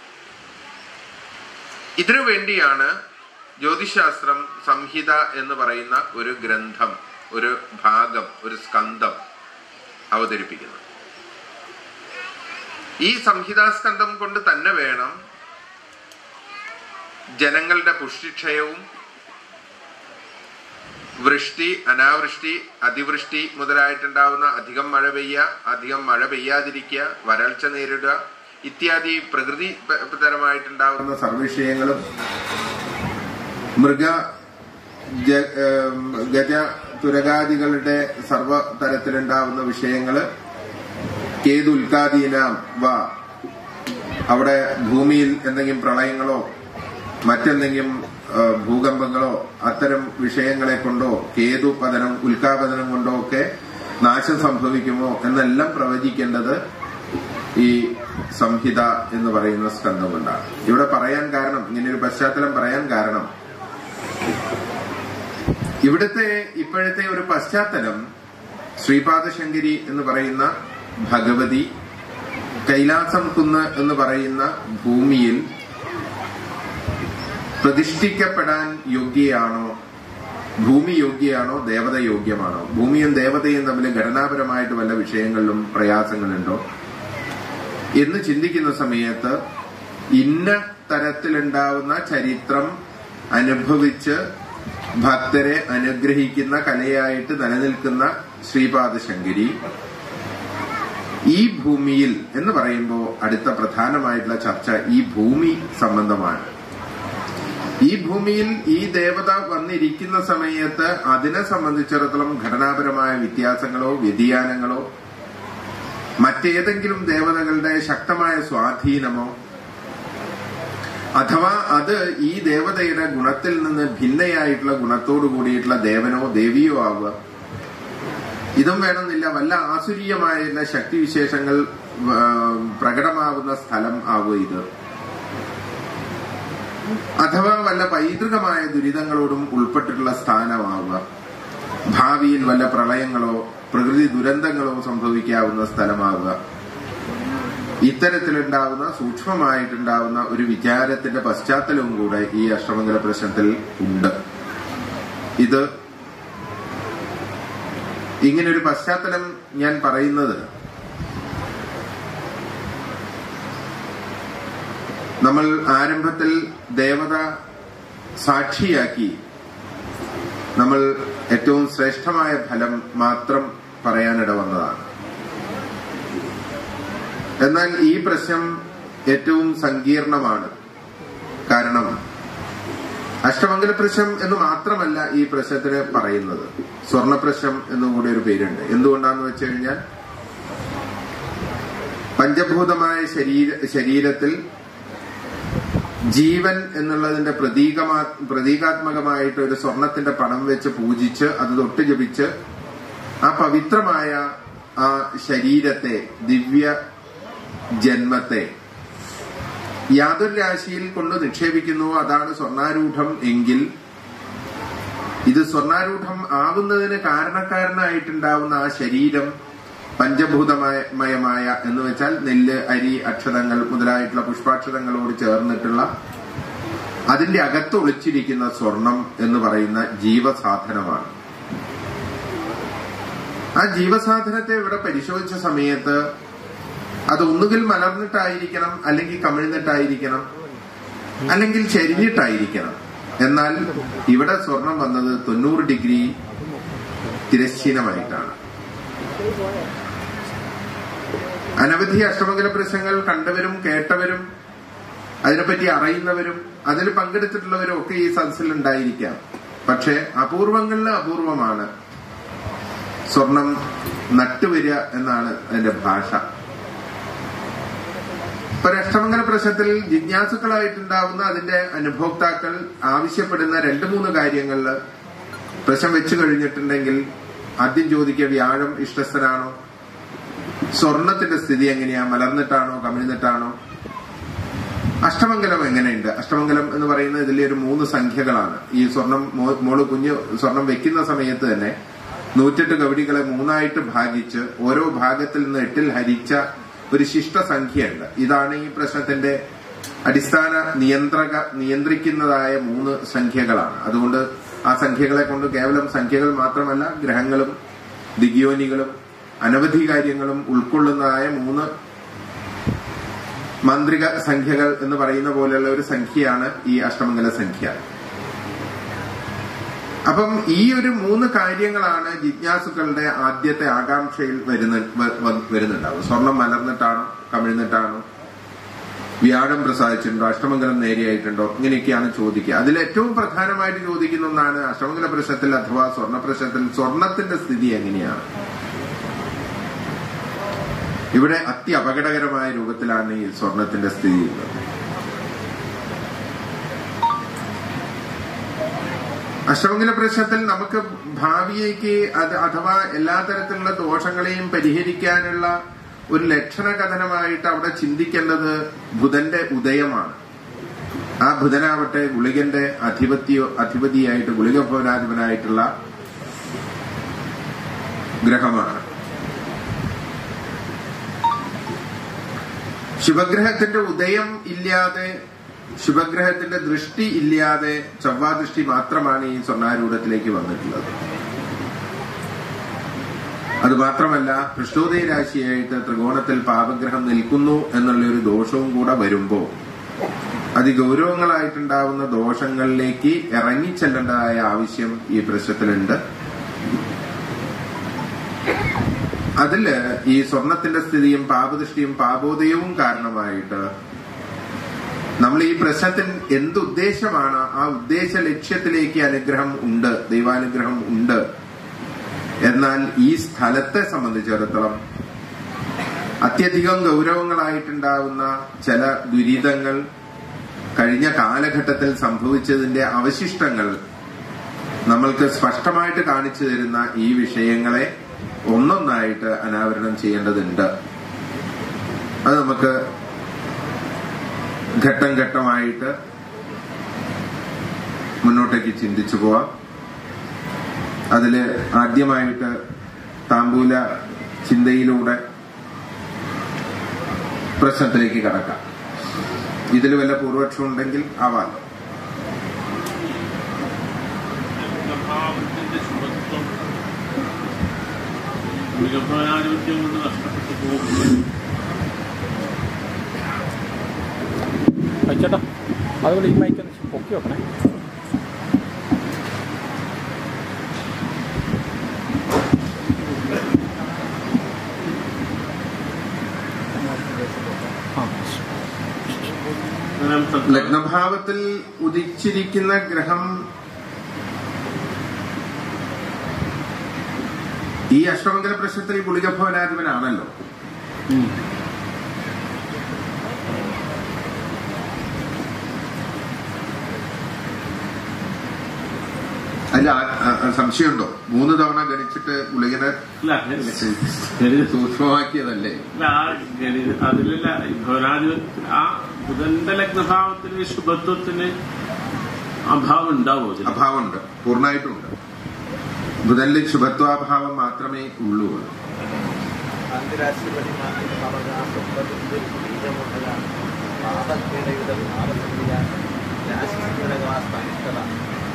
ഇതിനു വേണ്ടിയാണ് ജ്യോതിശാസ്ത്രം സംഹിത എന്ന് പറയുന്ന ഒരു ഗ്രന്ഥം ഒരു ഭാഗം ഒരു സ്കന്ധം അവതരിപ്പിക്കുന്നത് ഈ സംഹിതാസ്കന്ധം കൊണ്ട് തന്നെ വേണം ജനങ്ങളുടെ പുഷ്ടിക്ഷയവും വൃഷ്ടി അനാവൃഷ്ടി അതിവൃഷ്ടി മുതലായിട്ടുണ്ടാവുന്ന അധികം മഴ പെയ്യുക അധികം മഴ പെയ്യാതിരിക്കുക വരൾച്ച നേരിടുക ഇത്യാദി പ്രകൃതി പ- പരമായിട്ടുണ്ടാവുന്ന സർവവിഷയങ്ങളും മൃഗ ജ- ഏം, ഗജ തുരകാദികളുടെ സർവ തരത്തിലുണ്ടാവുന്ന വിഷയങ്ങള് കേതുൽക്കാദീനാം വ അവിടെ ഭൂമിയിൽ എന്തെങ്കിലും പ്രളയങ്ങളോ മറ്റെന്തെങ്കിലും ആ, ഭൂകമ്പങ്ങളോ അത്തരം വിഷയങ്ങളെ കൊണ്ടോ കേതു പതനം ഉൽക്കാപതനം കൊണ്ടോ ഒക്കെ നാശം സംഭവിക്കുമോ എന്നെല്ലാം പ്രവചിക്കേണ്ടത് ഈ സംഹിത എന്ന് പറയുന്ന സ്കന്ധം കൊണ്ടാണ് ഇവിടെ പറയാൻ കാരണം ഇങ്ങനെ ഒരു പശ്ചാത്തലം പറയാൻ കാരണം ഇവിടുത്തെ ഇപ്പോഴത്തെ ഒരു പശ്ചാത്തലം ശ്രീപാദശങ്കരി എന്ന് പറയുന്ന ഭഗവതി കൈലാസം കുന്ന് എന്ന് പറയുന്ന ഭൂമിയിൽ പ്രതിഷ്ഠിക്കപ്പെടാൻ യോഗ്യയാണോ ഭൂമി യോഗ്യയാണോ ദേവത യോഗ്യമാണോ ഭൂമിയും ദേവതയും തമ്മിൽ ഘടനാപരമായിട്ട് വല്ല വിഷയങ്ങളിലും പ്രയാസങ്ങളുണ്ടോ എന്ന് ചിന്തിക്കുന്ന സമയത്ത് ഇന്ന തരത്തിലുണ്ടാവുന്ന ചരിത്രം അനുഭവിച്ച് ഭക്തരെ അനുഗ്രഹിക്കുന്ന കലയായിട്ട് നിലനിൽക്കുന്ന ശ്രീപാദശങ്കരി ഈ ഭൂമിയിൽ എന്ന് പറയുമ്പോൾ അടുത്ത പ്രധാനമായിട്ടുള്ള ചർച്ച ഈ ഭൂമി സംബന്ധമാണ് ഈ ഭൂമിയിൽ ഈ ദേവത വന്നിരിക്കുന്ന സമയത്ത് അതിനെ സംബന്ധിച്ചിടത്തോളം ഘടനാപരമായ വ്യത്യാസങ്ങളോ വ്യതിയാനങ്ങളോ മറ്റേതെങ്കിലും ദേവതകളുടെ ശക്തമായ സ്വാധീനമോ അഥവാ അത് ഈ ദേവതയുടെ ഗുണത്തിൽ നിന്ന് ഭിന്നയായിട്ടുള്ള ഗുണത്തോടു കൂടിയിട്ടുള്ള ദേവനോ ദേവിയോ ആവുക ഇതും വേണമെന്നില്ല വല്ല ആസുരീയമായുള്ള ശക്തിവിശേഷങ്ങൾ ആ, പ്രകടമാവുന്ന സ്ഥലം ആവുക ഇത് അഥവാ വല്ല പൈതൃകമായ ദുരിതങ്ങളോടും ഉൾപ്പെട്ടിട്ടുള്ള സ്ഥാനമാവുക ഭാവിയിൽ വല്ല പ്രളയങ്ങളോ പ്രകൃതി ദുരന്തങ്ങളോ സംഭവിക്കാവുന്ന സ്ഥലമാവുക ഇത്തരത്തിലുണ്ടാവുന്ന സൂക്ഷ്മമായിട്ടുണ്ടാവുന്ന ഒരു വിചാരത്തിന്റെ പശ്ചാത്തലവും കൂടെ ഈ അഷ്ടമംഗല പ്രശ്നത്തിൽ ഉണ്ട് ഇത് ഇങ്ങനൊരു പശ്ചാത്തലം ഞാൻ പറയുന്നത് നമ്മൾ ആരംഭത്തിൽ ദേവത സാക്ഷിയാക്കി നമ്മൾ ഏറ്റവും ശ്രേഷ്ഠമായ ഫലം മാത്രം പറയാനിട വന്നതാണ് എന്നാൽ ഈ പ്രശ്നം ഏറ്റവും സങ്കീർണമാണ് കാരണം അഷ്ടമംഗല പ്രശ്നം എന്ന് മാത്രമല്ല ഈ പ്രശ്നത്തിന് പറയുന്നത് സ്വർണപ്രശ്നം എന്നും കൂടി ഒരു പേരുണ്ട് എന്തുകൊണ്ടാന്ന് വെച്ച് കഴിഞ്ഞാൽ പഞ്ചഭൂതമായ ശരീര ശരീരത്തിൽ ജീവൻ എന്നുള്ളതിന്റെ പ്രതീകമാ പ്രതീകാത്മകമായിട്ട് ഒരു സ്വർണത്തിന്റെ പണം വെച്ച് പൂജിച്ച് അത് തൊട്ട് ജപിച്ച് ആ പവിത്രമായ ആ ശരീരത്തെ ദിവ്യ ജന്മത്തെ യാതൊരു രാശിയിൽ കൊണ്ട് നിക്ഷേപിക്കുന്നു അതാണ് സ്വർണാരൂഢം എങ്കിൽ ഇത് സ്വർണാരൂഢം ആവുന്നതിന് കാരണക്കാരനായിട്ടുണ്ടാവുന്ന ആ ശരീരം പഞ്ചഭൂതമയമായ എന്ന് വെച്ചാൽ നെല്ല് അരി അക്ഷതങ്ങൾ മുതലായിട്ടുള്ള പുഷ്പാക്ഷതങ്ങളോട് ചേർന്നിട്ടുള്ള അതിന്റെ അകത്ത് ഒളിച്ചിരിക്കുന്ന സ്വർണം എന്ന് പറയുന്ന ജീവസാധനമാണ് ആ ജീവസാധനത്തെ ഇവിടെ പരിശോധിച്ച സമയത്ത് അത് ഒന്നുകിൽ മലർന്നിട്ടായിരിക്കണം അല്ലെങ്കിൽ കമിഴ്ന്നിട്ടായിരിക്കണം അല്ലെങ്കിൽ ചെരിഞ്ഞിട്ടായിരിക്കണം എന്നാൽ ഇവിടെ സ്വർണം വന്നത് തൊണ്ണൂറ് ഡിഗ്രി തിരശ്ചീനമായിട്ടാണ് അനവധി അഷ്ടമംഗല പ്രശ്നങ്ങൾ കണ്ടവരും കേട്ടവരും അതിനെപ്പറ്റി അറിയുന്നവരും അതിൽ പങ്കെടുത്തിട്ടുള്ളവരും ഒക്കെ ഈ സദസ്സിൽ ഉണ്ടായിരിക്കാം പക്ഷെ അപൂർവങ്ങളിൽ അപൂർവമാണ് സ്വർണം നട്ടുവരിക എന്നാണ് അതിന്റെ ഭാഷ ഇപ്പൊ ഒരു അഷ്ടമംഗല പ്രശ്നത്തിൽ ജിജ്ഞാസുക്കളായിട്ടുണ്ടാവുന്ന അതിന്റെ അനുഭോക്താക്കൾ ആവശ്യപ്പെടുന്ന രണ്ട് മൂന്ന് കാര്യങ്ങളിൽ പ്രശ്നം വെച്ചു കഴിഞ്ഞിട്ടുണ്ടെങ്കിൽ ആദ്യം ചോദിക്കുക വ്യാഴം ഇഷ്ടസ്ഥനാണോ സ്വർണത്തിന്റെ സ്ഥിതി എങ്ങനെയാ മലർന്നിട്ടാണോ കമിഴ്ന്നിട്ടാണോ അഷ്ടമംഗലം എങ്ങനെയുണ്ട് അഷ്ടമംഗലം എന്ന് പറയുന്നത് ഇതിലെ ഒരു മൂന്ന് സംഖ്യകളാണ് ഈ സ്വർണം മോ- മോള് കുഞ്ഞ് സ്വർണം വെക്കുന്ന സമയത്ത് തന്നെ നൂറ്റെട്ട് കവടികളെ മൂന്നായിട്ട് ഭാഗിച്ച് ഓരോ ഭാഗത്തിൽ നിന്ന് എട്ടിൽ ഹരിച്ച ഒരു ശിഷ്ട സംഖ്യയുണ്ട് ഇതാണ് ഈ പ്രശ്നത്തിന്റെ അടിസ്ഥാന നിയന്ത്രക നിയന്ത്രിക്കുന്നതായ മൂന്ന് സംഖ്യകളാണ് അതുകൊണ്ട് ആ സംഖ്യകളെ കൊണ്ട് കേവലം സംഖ്യകൾ മാത്രമല്ല ഗ്രഹങ്ങളും ദിഗ്യോനികളും അനവധി കാര്യങ്ങളും ഉൾക്കൊള്ളുന്നതായ മൂന്ന് മാന്ത്രിക സംഖ്യകൾ എന്ന് പറയുന്ന പോലെയുള്ള ഒരു സംഖ്യയാണ് ഈ അഷ്ടമംഗല സംഖ്യ അപ്പം ഈ ഒരു മൂന്ന് കാര്യങ്ങളാണ് ജിജ്ഞാസുക്കളുടെ ആദ്യത്തെ ആകാംക്ഷയിൽ വരുന്ന വ- വ- വരുന്നുണ്ടാവും സ്വർണം മലർന്നിട്ടാണോ കമിഴ്ന്നിട്ടാണോ വ്യാഴം പ്രസാദിച്ചിട്ടുണ്ടോ അഷ്ടമംഗലം നേരെയായിട്ടുണ്ടോ ഇങ്ങനെയൊക്കെയാണ് ചോദിക്കുക അതിൽ ഏറ്റവും പ്രധാനമായിട്ട് ചോദിക്കുന്ന ഒന്നാണ് അഷ്ടമംഗല പ്രശ്നത്തിൽ അഥവാ സ്വർണ്ണ പ്രശ്നത്തിൽ സ്വർണത്തിന്റെ സ്ഥിതി എങ്ങനെയാണ് ഇവിടെ അതി അപകടകരമായ രൂപത്തിലാണ് ഈ സ്വർണത്തിന്റെ സ്ഥിതി ഉള്ളത് അഷ്ടമംഗല പ്രശ്നത്തിൽ നമുക്ക് ഭാവിയേക്ക് അത് അഥവാ എല്ലാ തരത്തിലുള്ള ദോഷങ്ങളെയും പരിഹരിക്കാനുള്ള ഒരു ലക്ഷണ കഥനമായിട്ട് അവിടെ ചിന്തിക്കേണ്ടത് ബുധന്റെ ഉദയമാണ് ആ ബുധനാവട്ടെ ഗുളികന്റെ അധിപത്യ അധിപതിയായിട്ട് ഗുളിക ഭവനാധിപനായിട്ടുള്ള ഗ്രഹമാണ് ശുഭഗ്രഹത്തിന്റെ ഉദയം ഇല്ലാതെ ശുഭഗ്രഹത്തിന്റെ ദൃഷ്ടി ഇല്ലാതെ ചൊവ്വാദൃഷ്ടി മാത്രമാണ് ഈ സ്വർണ്ണാരൂഢത്തിലേക്ക് വന്നിട്ടുള്ളത് അത് മാത്രമല്ല പൃഷ്ഠോദയ രാശിയായിട്ട് ത്രികോണത്തിൽ പാപഗ്രഹം നിൽക്കുന്നു എന്നുള്ള ഒരു ദോഷവും കൂടെ വരുമ്പോ അതിഗൗരവങ്ങളായിട്ടുണ്ടാവുന്ന ദോഷങ്ങളിലേക്ക് ഇറങ്ങിച്ചെല്ലേണ്ടതായ ആവശ്യം ഈ പ്രശ്നത്തിലുണ്ട് അതില് ഈ സ്വർണത്തിന്റെ സ്ഥിതിയും പാപദൃഷ്ടിയും പാപോദയവും കാരണമായിട്ട് നമ്മൾ ഈ പ്രശ്നത്തിൽ എന്തുദ്ദേശമാണ് ആ ഉദ്ദേശ ലക്ഷ്യത്തിലേക്ക് അനുഗ്രഹം ഉണ്ട് ദൈവാനുഗ്രഹം ഉണ്ട് എന്നാൽ ഈ സ്ഥലത്തെ സംബന്ധിച്ചിടത്തോളം അത്യധികം ഗൗരവങ്ങളായിട്ടുണ്ടാവുന്ന ചില ദുരിതങ്ങൾ കഴിഞ്ഞ കാലഘട്ടത്തിൽ സംഭവിച്ചതിന്റെ അവശിഷ്ടങ്ങൾ നമ്മൾക്ക് സ്പഷ്ടമായിട്ട് കാണിച്ചു തരുന്ന ഈ വിഷയങ്ങളെ ഒന്നൊന്നായിട്ട് അനാവരണം ചെയ്യേണ്ടതുണ്ട് അത് നമുക്ക് ഘട്ടം ഘട്ടമായിട്ട് മുന്നോട്ടേക്ക് ചിന്തിച്ചു പോവാം അതില് ആദ്യമായിട്ട് താമ്പൂല ചിന്തയിലൂടെ പ്രശ്നത്തിലേക്ക് കടക്കാം ഇതിൽ വല്ല പൂർവക്ഷം ഉണ്ടെങ്കിൽ ആവാലോ ലഗ്നഭാവത്തിന്റെ ശുഭത്വം മികഭവനാധിപത്യം കൊണ്ട് നഷ്ടപ്പെട്ടു പോകുന്നു അയച്ചേട്ടാ അതുകൊണ്ട് ഈ മൈക്ക് ഒന്ന് പൊക്കി വെക്കണേ ആ അന്നേരം തത്വ- ലഗ്നഭാവത്തിൽ ഉദിച്ചിരിക്കുന്ന ഗ്രഹം ഈ അഷ്ടമംഗല പ്രശ്നത്തിൽ ഗുളികഭവനാധിപനാണല്ലോ ഉം. അതിൽ ആ- ആ- ആ സംശയമുണ്ടോ മൂന്ന് തവണ ഗണിച്ചിട്ട് ഗുളികനെ അല്ല ഗണിത- സൂക്ഷ്മമാക്കിയതല്ലേ അല്ല, ആ ഗണിത- അതിലല്ല ഈ ഭവനാധിപത്യത്തിൽ ആ ബുധന്റെ ലഗ്നഭാവത്തിന് ശുഭത്വത്തിന് അഭാവം ഉണ്ടാവോ ഇതിൽ? അഭാവമുണ്ട് പൂർണ്ണമായിട്ടുമുണ്ട് ബുധനിൽ ശുഭത്വാഭാവം മാത്രമേ ഉള്ളൂ അന്തരാഷ്ട്രപതി ബീജമുണ്ടതാണ് പാപക്രീഡയുടെ ഭാവസംവിധാനം രാശിസ്ഥിരവാസ്തനിഷ്ഠത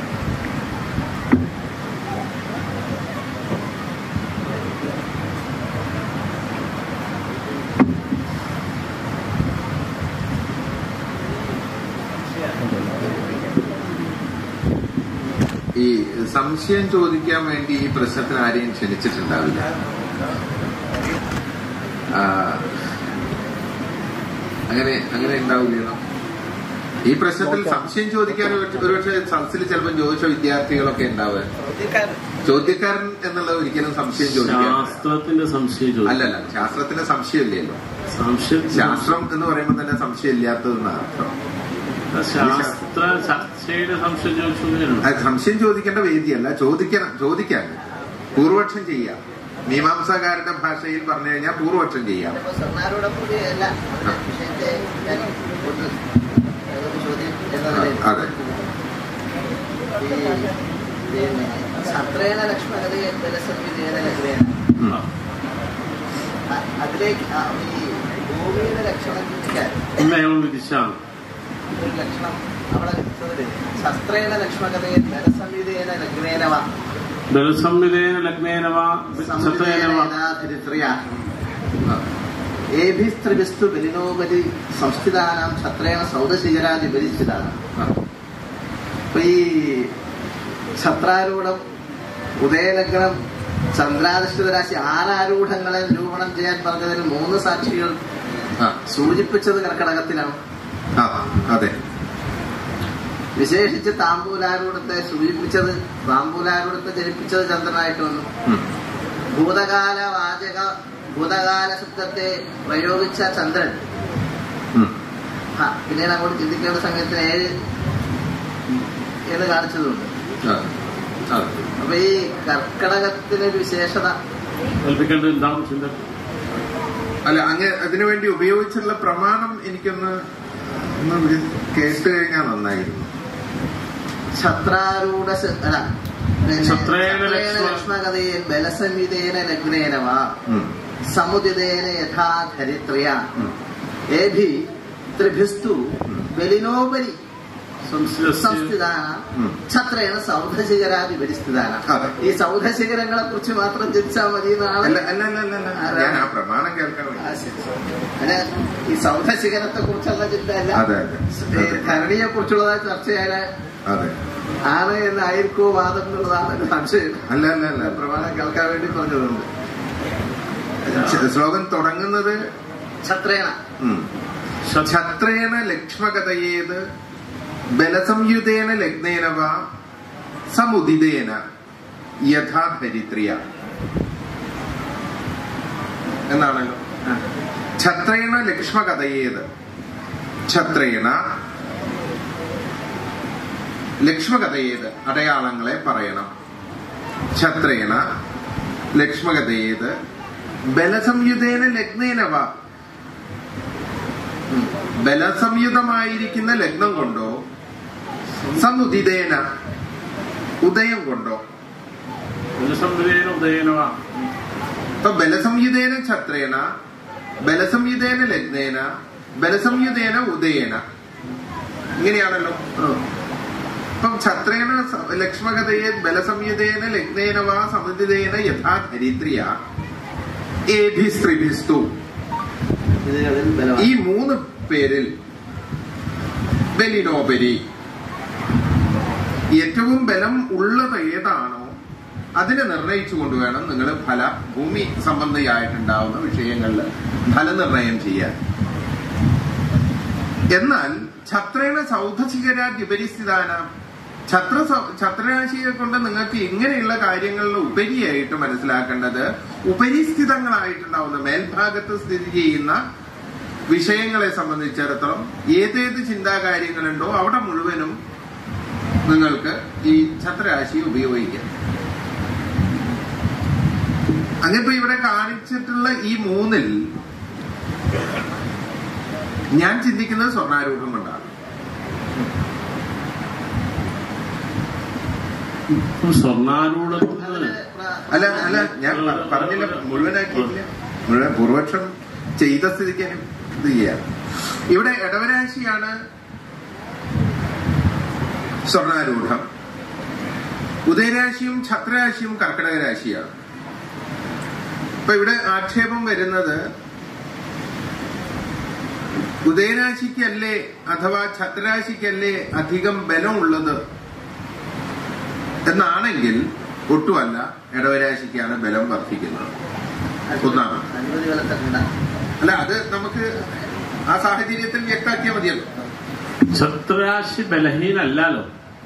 ഈ സംശയം ചോദിക്കാൻ വേണ്ടി ഈ പ്രശ്നത്തിന് ആരെയും ക്ഷണിച്ചിട്ടുണ്ടാവില്ല ആ, അങ്ങനെ അങ്ങനെ ഉണ്ടാവില്ലല്ലോ ഈ പ്രശ്നത്തിൽ സംശയം ചോദിക്കാൻ ഒരു- ഒരുപക്ഷെ സദസ്സിൽ ചിലപ്പോൾ ചോദിച്ച വിദ്യാർത്ഥികളൊക്കെ ഉണ്ടാവുക ചോദ്യക്കാരൻ ചോദ്യക്കാരൻ എന്നുള്ള ഒരിക്കലും സംശയം ചോദിക്കാൻ ശാസ്ത്രത്തിന്റെ സംശയം ചോദിക്കും അല്ലല്ല ശാസ്ത്രത്തിന് സംശയമില്ലല്ലോ സംശയം ശാസ്ത്രം എന്ന് പറയുമ്പോൾ തന്നെ സംശയം ഇല്ലാത്തതെന്നാണ് അർത്ഥം ശാസ്ത്ര ചർച്ചയുടെ സംശയം ചോദിച്ചു അത് സംശയം ചോദിക്കേണ്ട വേദിയല്ല ചോദിക്കണം ചോദിക്കാൻ പൂർവക്ഷം ചെയ്യാം മീമാംസകാരുടെ ഭാഷയിൽ പറഞ്ഞു കഴിഞ്ഞാൽ പൂർവക്ഷം ചെയ്യാം ചിലപ്പോൾ സ്വർണ്ണാരോടൊപ്പം അല്ല വിഷയത്തെ ഞാൻ ഒന്ന് ഒരു ചോദ്യം എന്ന നിലയിൽ അതെ ഈ പിന്നെ സത്രേണ ലക്ഷ്മണതയെ ബലസംവിധേന ലഗ്രേണ ഉം. അ- അതിലേക്ക് ആ ഈ ഭൂമിയുടെ ലക്ഷണം ചിന്തിക്കാൻ നിയമം വിധിച്ചാണ് ഒരു ലക്ഷണം അവിടെ കിട്ടുന്നത് ശസ്ത്രേണ ലക്ഷ്മകതയെ ബലസംവിധേന ലഗ്നേനവ ബലസംവിധേന ലഗ്നേനവ ഛത്രേനവ സംവിധേന ഏഭിസ്ത്രിഭിസ്തു ബലിനോബലി സംസ്ഥിതാനാം ഛത്രേണ സൗദശിഖരാതി ബലിസ്ഥിതാണ് ആ. അപ്പൊ ഈ ഛത്രാരൂഢം ഉദയലഗ്നം ചന്ദ്രാധിഷ്ഠിത രാശി ആറാരൂഢങ്ങളെ നിരൂപണം ചെയ്യാൻ പറഞ്ഞതിൽ മൂന്ന് സാക്ഷികൾ ആ സൂചിപ്പിച്ചത് കർക്കടകത്തിലാണ് ആ അതെ വിശേഷിച്ച് താമ്പൂലാരൂഢത്തെ സൂചിപ്പിച്ചത് താമ്പൂലാരൂഢത്തെ ജനിപ്പിച്ചത് ചന്ദ്രനായിട്ട് വന്നു ഉം. ഭൂതകാല വാചക ഭൂതകാല ശബ്ദത്തെ പ്രയോഗിച്ച ചന്ദ്രൻ ഉം. ആ, പിന്നീട് അങ്ങോട്ട് ചിന്തിക്കേണ്ട സമയത്തിന് ഏഴ് എന്ന് കാണിച്ചതുണ്ട് ആ. ആ. അപ്പൊ ഈ കർക്കടകത്തിന് ഒരു വിശേഷത കൽപ്പിക്കേണ്ടത് എന്താണ് ചിന്ത അല്ല അങ്ങ് അതിനുവേണ്ടി ഉപയോഗിച്ചുള്ള പ്രമാണം എനിക്കൊന്ന് ഒന്ന് വി- കേട്ട് കഴിഞ്ഞാൽ നന്നായിരുന്നു ഛത്രാരൂഢ ശ- അല്ല പിന്നെ ഛത്രേണ ഛത്രേണ ലക്ഷ്മ- ലക്ഷ്മകഥയെ ബലസംവിധേന ലഗ്നേന വാ ഉം. സമുദിതേന യഥാ ധരിത്രിയ ഉം. ഏഭി ത്രിഭിസ്തു ബലിനോപരി സംസ്ഥിതാന ഉം. ഛത്രേണ സൗധശിഖരാതി പരിസ്ഥിതാന അതെ. ഈ സൗധശിഖരങ്ങളെ കുറിച്ച് മാത്രം ചിന്തിച്ചാൽ മതി അല്ല എന്നാണ് അല്ല അല്ല അല്ല, അല്ല ഞാൻ ആ പ്രമാണം കേൾക്കാൻ ആ, വേണ്ടി ശരി, ശരി. അങ്ങനെ ഈ സൗധശിഖരത്തെ കുറിച്ചുള്ള ചിന്തയല്ല അതെ അതെ അതെ. ധരണിയെ കുറിച്ചുള്ളതായ ചർച്ച ചെയ്യാൻ അതെ ആണ് എന്നായിരിക്കോ വാദം എന്നുള്ളതാണ് ഒരു സംശയം അല്ല അല്ല അല്ല പ്രമാണം കേൾക്കാൻ വേണ്ടി പറഞ്ഞതുണ്ട് ച- ശ്ലോകം തുടങ്ങുന്നത് ഛത്രേണ ഉം. ഛത്രേണ ലക്ഷ്മകഥയേത് ബലസംയുതേന ലഗ്നേന വാ സമുദിതേന യഥാ ധരിത്രിയ എന്നാണല്ലോ ഛത്രേണ ലക്ഷ്മകഥയേത് ഛത്രേണ ലക്ഷ്മകഥയേത് അടയാളങ്ങളെ പറയണം ഛത്രേണ ലക്ഷ്മകഥയേത് ബലസംയുതേന ലഗ്നേന വാ ബലസംയുതമായിരിക്കുന്ന ലഗ്നം കൊണ്ടോ സമുദിതേന ഉദയം കൊണ്ടോ സംവിധേന ഉദയനവാ ഇപ്പൊ ബലസംയുതേന ഛത്രേണ ബലസംയുതേന ലഗ്നേന ബലസംയുതേന ഉദയേന ഇങ്ങനെയാണല്ലോ ഇപ്പം ഛത്രേണ സ- ലക്ഷ്മകഥയെ ബലസംയുതേന ലഗ്നേന വാ സമുദിതേന യഥാ ധരിത്രിയ ഏഭിസ്ത്രിഭിസ്തു ഇത് അതിൽ ബലവാൻ ഈ മൂന്ന് പേരിൽ ബലിനോപരി ഏറ്റവും ബലം ഉള്ളത് ഏതാണോ അതിനെ നിർണയിച്ചുകൊണ്ട് വേണം നിങ്ങൾ ഫല ഭൂമി സംബന്ധിയായിട്ടുണ്ടാവുന്ന വിഷയങ്ങളിൽ ഫലനിർണയം ചെയ്യാൻ എന്നാൽ ഛത്രേണ സൗധശിഖര വിപരിസ്ഥിതാന ഛത്ര സ- ഛത്രരാശിയെ കൊണ്ട് നിങ്ങൾക്ക് ഇങ്ങനെയുള്ള കാര്യങ്ങളിൽ ഉപരിയായിട്ട് മനസ്സിലാക്കേണ്ടത് ഉപരിസ്ഥിതങ്ങളായിട്ടുണ്ടാവുന്ന മേൽഭാഗത്ത് സ്ഥിതി ചെയ്യുന്ന വിഷയങ്ങളെ സംബന്ധിച്ചിടത്തോളം ഏതേത് ചിന്താകാര്യങ്ങളുണ്ടോ അവിടെ മുഴുവനും നിങ്ങൾക്ക് ഈ ഛത്രരാശി ഉപയോഗിക്കാം അങ്ങനിപ്പോ ഇവിടെ കാണിച്ചിട്ടുള്ള ഈ മൂന്നിൽ ഞാൻ ചിന്തിക്കുന്നത് സ്വർണ്ണാരൂഢം കൊണ്ടാണ് സ്വർണ്ണാരൂഢത്തിന് അല്ല അല്ല ഞാൻ പ- പറഞ്ഞില്ല മുഴുവനാക്കിയില്ല മുഴുവൻ പൂർവക്ഷം ചെയ്ത സ്ഥിതിക്ക് ഞാൻ ഇത് ചെയ്യാം ഇവിടെ ഇടവരാശിയാണ് സ്വർണ്ണാരൂഢം ഉദയരാശിയും ഛത്രരാശിയും കർക്കിടക രാശിയാണ് ഇപ്പൊ ഇവിടെ ആക്ഷേപം വരുന്നത് ഉദയരാശിക്കല്ലേ അഥവാ ഛത്രരാശിക്കല്ലേ അധികം ബലമുള്ളത് എന്നാണെങ്കിൽ ഒട്ടുമല്ല ഇടവരാശിക്കാണ് ബലം വർദ്ധിക്കുന്നത് ഒന്നാമത് അനുമതി ബലത്തക്കണ്ട അല്ല അത് നമുക്ക് ആ സാഹചര്യത്തിൽ വ്യക്താക്കിയാൽ മതിയല്ലോ ഛത്രരാശി ബലഹീനല്ലല്ലോ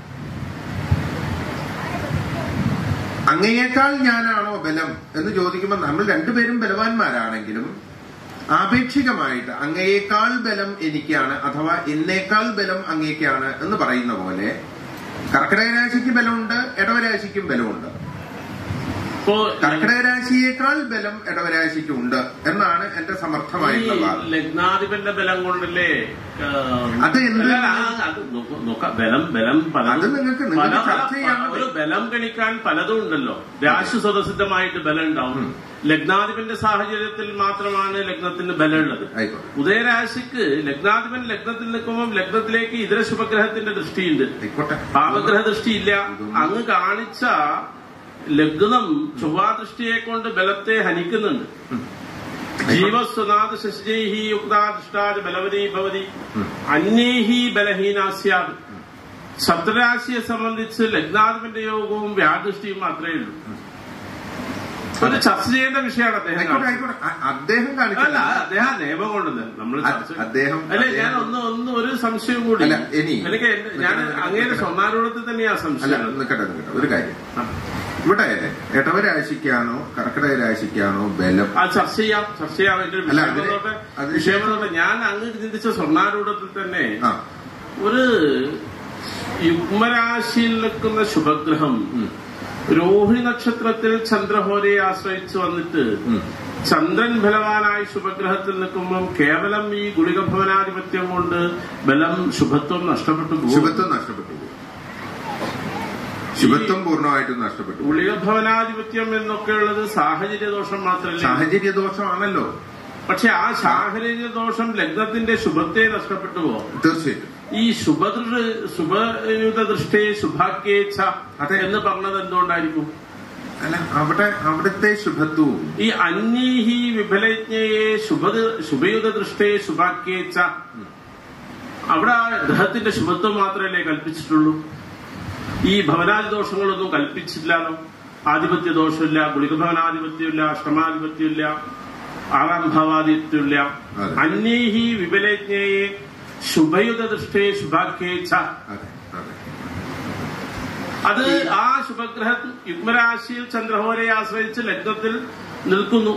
അങ്ങയേക്കാൾ ഞാനാണോ ബലം എന്ന് ചോദിക്കുമ്പോൾ നമ്മൾ രണ്ടുപേരും ബലവാന്മാരാണെങ്കിലും ആപേക്ഷികമായിട്ട് അങ്ങയേക്കാൾ ബലം എനിക്കാണ് അഥവാ എന്നേക്കാൾ ബലം അങ്ങേക്കാണ് എന്ന് പറയുന്ന പോലെ കർക്കിടക രാശിക്ക് ബലമുണ്ട് ഇടവരാശിക്കും ബലമുണ്ട് ഇപ്പോ കർക്കിടക രാശിയേക്കാൾ ബലം ഇടവരാശിക്കുണ്ട് എന്നാണ് എന്റെ ഈ സമർത്ഥമായിട്ടുള്ള വാദം ലഗ്നാധിപന്റെ ബലം കൊണ്ടല്ലേ ആ, അത് എന്ത് അല്ല, ആ, അത് നോക്ക- നോക്ക ബലം ബലം പലതും അത് നിങ്ങൾക്ക് നിങ്ങൾക്ക് പല- ചർച്ച ചെയ്യാവുന്ന ഒരു ബലം ഗണിക്കാൻ പലതും ഉണ്ടല്ലോ രാശി സ്വതസിദ്ധമായിട്ട് ബലം ഉണ്ടാവും ഉം. ലഗ്നാധിപന്റെ സാഹചര്യത്തിൽ മാത്രമാണ് ലഗ്നത്തിന് ബലം ഉള്ളത് ആയിക്കോട്ടെ ഉദയരാശിക്ക് ലഗ്നാധിപൻ ലഗ്നത്തിൽ നിൽക്കുമ്പോൾ ലഗ്നത്തിലേക്ക് ഇതര ശുഭഗ്രഹത്തിന്റെ ദൃഷ്ടിയുണ്ട് ആയിക്കോട്ടെ പാപഗ്രഹ ദൃഷ്ടിയില്ല അങ്ങ് കാണിച്ച ലഗ്നം ചൊവ്വാ ദൃഷ്ടിയെ കൊണ്ട് ബലത്തെ ഹനിക്കുന്നുണ്ട് ജീവസ്വനാഥ ശശിജൈഹി യുക്താദിഷ്ടാജ ബലവതി ഭവതി അന്യേഹി ബലഹീന സ്യാദ് സപ്തരാശിയെ സംബന്ധിച്ച് ലഗ്നാധിപന്റെ യോഗവും വ്യാദൃഷ്ടിയും മാത്രമേ ഉള്ളൂ ഒരു ചർച്ച ചെയ്യേണ്ട വിഷയമാണ് അദ്ദേഹം ആയിക്കോട്ടെ കാണിച്ചത്. ആയിക്കോട്ടെ അ- അദ്ദേഹം അല്ല കാണിച്ചല്ല അദ്ദേഹം നിയമം കൊണ്ടത് നമ്മൾ അ- ചർച്ച അദ്ദേഹം- അല്ല ഞാൻ അദ്ദേഹം- ഒന്ന് ഒന്ന് ഒരു സംശയം കൂടി അല്ല, ഇനി- എനിക്ക് എന്റെ- ഞാൻ നിൽക്കണം, അങ്ങയുടെ നിൽക്കണം. സ്വർണ്ണാരൂഢത്തിൽ തന്നെയാ അല്ല സംശയം നിൽക്കട്ടെ നിൽക്കട്ടെ ഒരു കാര്യം ആ. ഇവിടെ ഇടവ രാശിക്കാണോ കർക്കിടക രാശിക്കാണോ ബലം ആ ചർച്ച ചെയ്യാം ചർച്ച ചെയ്യാം എന്റെ ഒരു അല്ല, വിഷയം അതിന് വന്നോട്ടെ അതിന് വിഷയം വന്നോട്ടെ ഞാൻ അങ്ങ് ചിന്തിച്ച സ്വർണ്ണാരൂഢത്തിൽ തന്നെ ആ ഒരു യുഗ്മരാശിയിൽ നിൽക്കുന്ന ശുഭഗ്രഹം ഉം. രോഹിണി നക്ഷത്രത്തിൽ ചന്ദ്രഹോരയെ ആശ്രയിച്ച് വന്നിട്ട് ഉം. ചന്ദ്രൻ ബലവാനായി ശുഭഗ്രഹത്തിൽ നിൽക്കുമ്പോൾ കേവലം ഈ ഗുളിക ഭവനാധിപത്യം കൊണ്ട് ബലം ശുഭത്വം നഷ്ടപ്പെട്ടു പോകും ശുഭത്വം നഷ്ടപ്പെട്ടു പോയി. ശുഭത്വം പൂർണ്ണമായിട്ടും നഷ്ടപ്പെട്ടു പോയി. ഗുളിക ഭവനാധിപത്യം എന്നൊക്കെയുള്ളത് സാഹചര്യ ദോഷം മാത്രമല്ല സാഹചര്യ ദോഷമാണല്ലോ പക്ഷെ ആ സാഹചര്യ ദോഷം ലഗ്നത്തിന്റെ ശുഭത്തെ നഷ്ടപ്പെട്ടു പോകും തീർച്ചയായിട്ടും ഈ ശുഭദൃ ശുഭയുത ദൃഷ്ടേ ശുഭാക്കേച്ഛ അതെ. എന്ന് പറഞ്ഞത് എന്തുകൊണ്ടായിരിക്കും അല്ല അവിടെ അവിടുത്തെ ശുഭത്വവും ഈ അന്യീഹി വിഫലജ്ഞയെ ശുഭ ശുഭയുത ദൃഷ്ടേ ശുഭാക്കേച്ഛ അവിടെ ആ ഗ്രഹത്തിന്റെ ശുഭത്വം മാത്രമല്ലേ കൽപ്പിച്ചിട്ടുള്ളൂ ഈ ഭവനാദി ദോഷങ്ങളൊന്നും കൽപ്പിച്ചില്ലല്ലോ ആധിപത്യ ദോഷമില്ല ഗുളിക ഭവനാധിപത്യമില്ല അഷ്ടമാധിപത്യമില്ല ആറാം ഭാവാദിത്യമില്ല അതെ. അന്യീഹി വിഫലജ്ഞയെ ശുഭയുത ദൃഷ്ടേ ശുഭാക്കേച്ഛ അതെ അതെ അത് ആ ശുഭഗ്രഹം യുഗ്മരാശിയിൽ ചന്ദ്രഹോരയെ ആശ്രയിച്ച് ലഗ്നത്തിൽ നിൽക്കുന്നു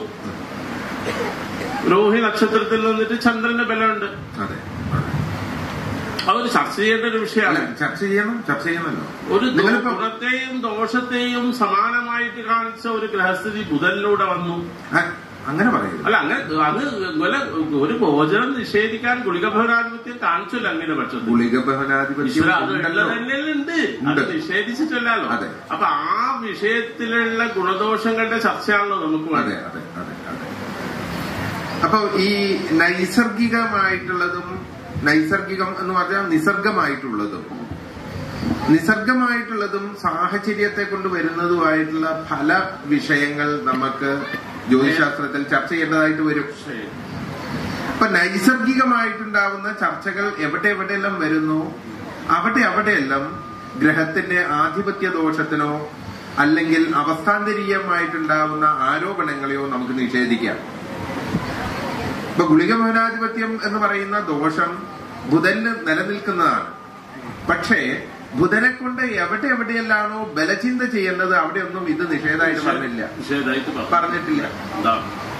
രോഹി നക്ഷത്രത്തിൽ നിന്നിട്ട് ചന്ദ്രന്റെ ബലമുണ്ട് അതെ അതെ അതൊരു ചർച്ച ചെയ്യേണ്ട ഒരു അല്ല വിഷയമാണ് ചർച്ച ചെയ്യണം ചർച്ച ചെയ്യണമല്ലോ ഒരു ദോ- നിങ്ങളിപ്പോ ഗുണത്തെയും ദോഷത്തെയും സമാനമായിട്ട് കാണിച്ച ഒരു ഗ്രഹസ്ഥിതി ബുധനിലൂടെ വന്നു ആ, അങ്ങനെ പറയുന്നു അല്ല അങ്ങനെ അത് വല്ല ഒരു ഭോജനം നിഷേധിക്കാൻ ഗുളിക ഭവനാധിപത്യം കാണിച്ചില്ല അങ്ങനെ പക്ഷത് ഗുളിക ഭവനാധിപത്യം ഈശ്വര അത് ഉണ്ടല്ലോ ഉള്ളത് തന്നെയല്ലേ ഉണ്ട് അത് ഉണ്ട്. നിഷേധിച്ചിട്ടല്ലോ അതെ. അപ്പൊ ആ വിഷയത്തിലുള്ള ഗുണദോഷങ്ങളുടെ ചർച്ചയാണല്ലോ നമുക്ക് അതെ വേണ്ടത് അതെ അതെ അതെ അപ്പൊ ഈ നൈസർഗികമായിട്ടുള്ളതും നൈസർഗികം എന്ന് പറഞ്ഞാൽ നിസർഗമായിട്ടുള്ളതും നിസർഗമായിട്ടുള്ളതും സാഹചര്യത്തെ കൊണ്ട് വരുന്നതുമായിട്ടുള്ള പല വിഷയങ്ങൾ നമുക്ക് ജ്യോതിശാസ്ത്രത്തിൽ ചർച്ച ചെയ്യേണ്ടതായിട്ട് വരും ശരി. അപ്പൊ നൈസർഗികമായിട്ടുണ്ടാവുന്ന ചർച്ചകൾ എവിടെ എവിടെയെല്ലാം വരുന്നു അവിടെ അവിടെയെല്ലാം ഗ്രഹത്തിന്റെ ആധിപത്യ ദോഷത്തിനോ അല്ലെങ്കിൽ അവസ്ഥാന്തരീയമായിട്ടുണ്ടാവുന്ന ആരോപണങ്ങളെയോ നമുക്ക് നിഷേധിക്കാം ഇപ്പൊ ഗുളിക ഭവനാധിപത്യം എന്ന് പറയുന്ന ദോഷം ബുധന് നിലനിൽക്കുന്നതാണ് പക്ഷേ ബുധനെ കൊണ്ട് എവിടെ എവിടെയെല്ലാണോ ബലചിന്ത ചെയ്യേണ്ടത് അവിടെയൊന്നും ഇത് നിഷേധമായിട്ട് പറഞ്ഞില്ല നിഷേധായിട്ട് പറഞ്ഞു. പറഞ്ഞിട്ടില്ല എന്താ?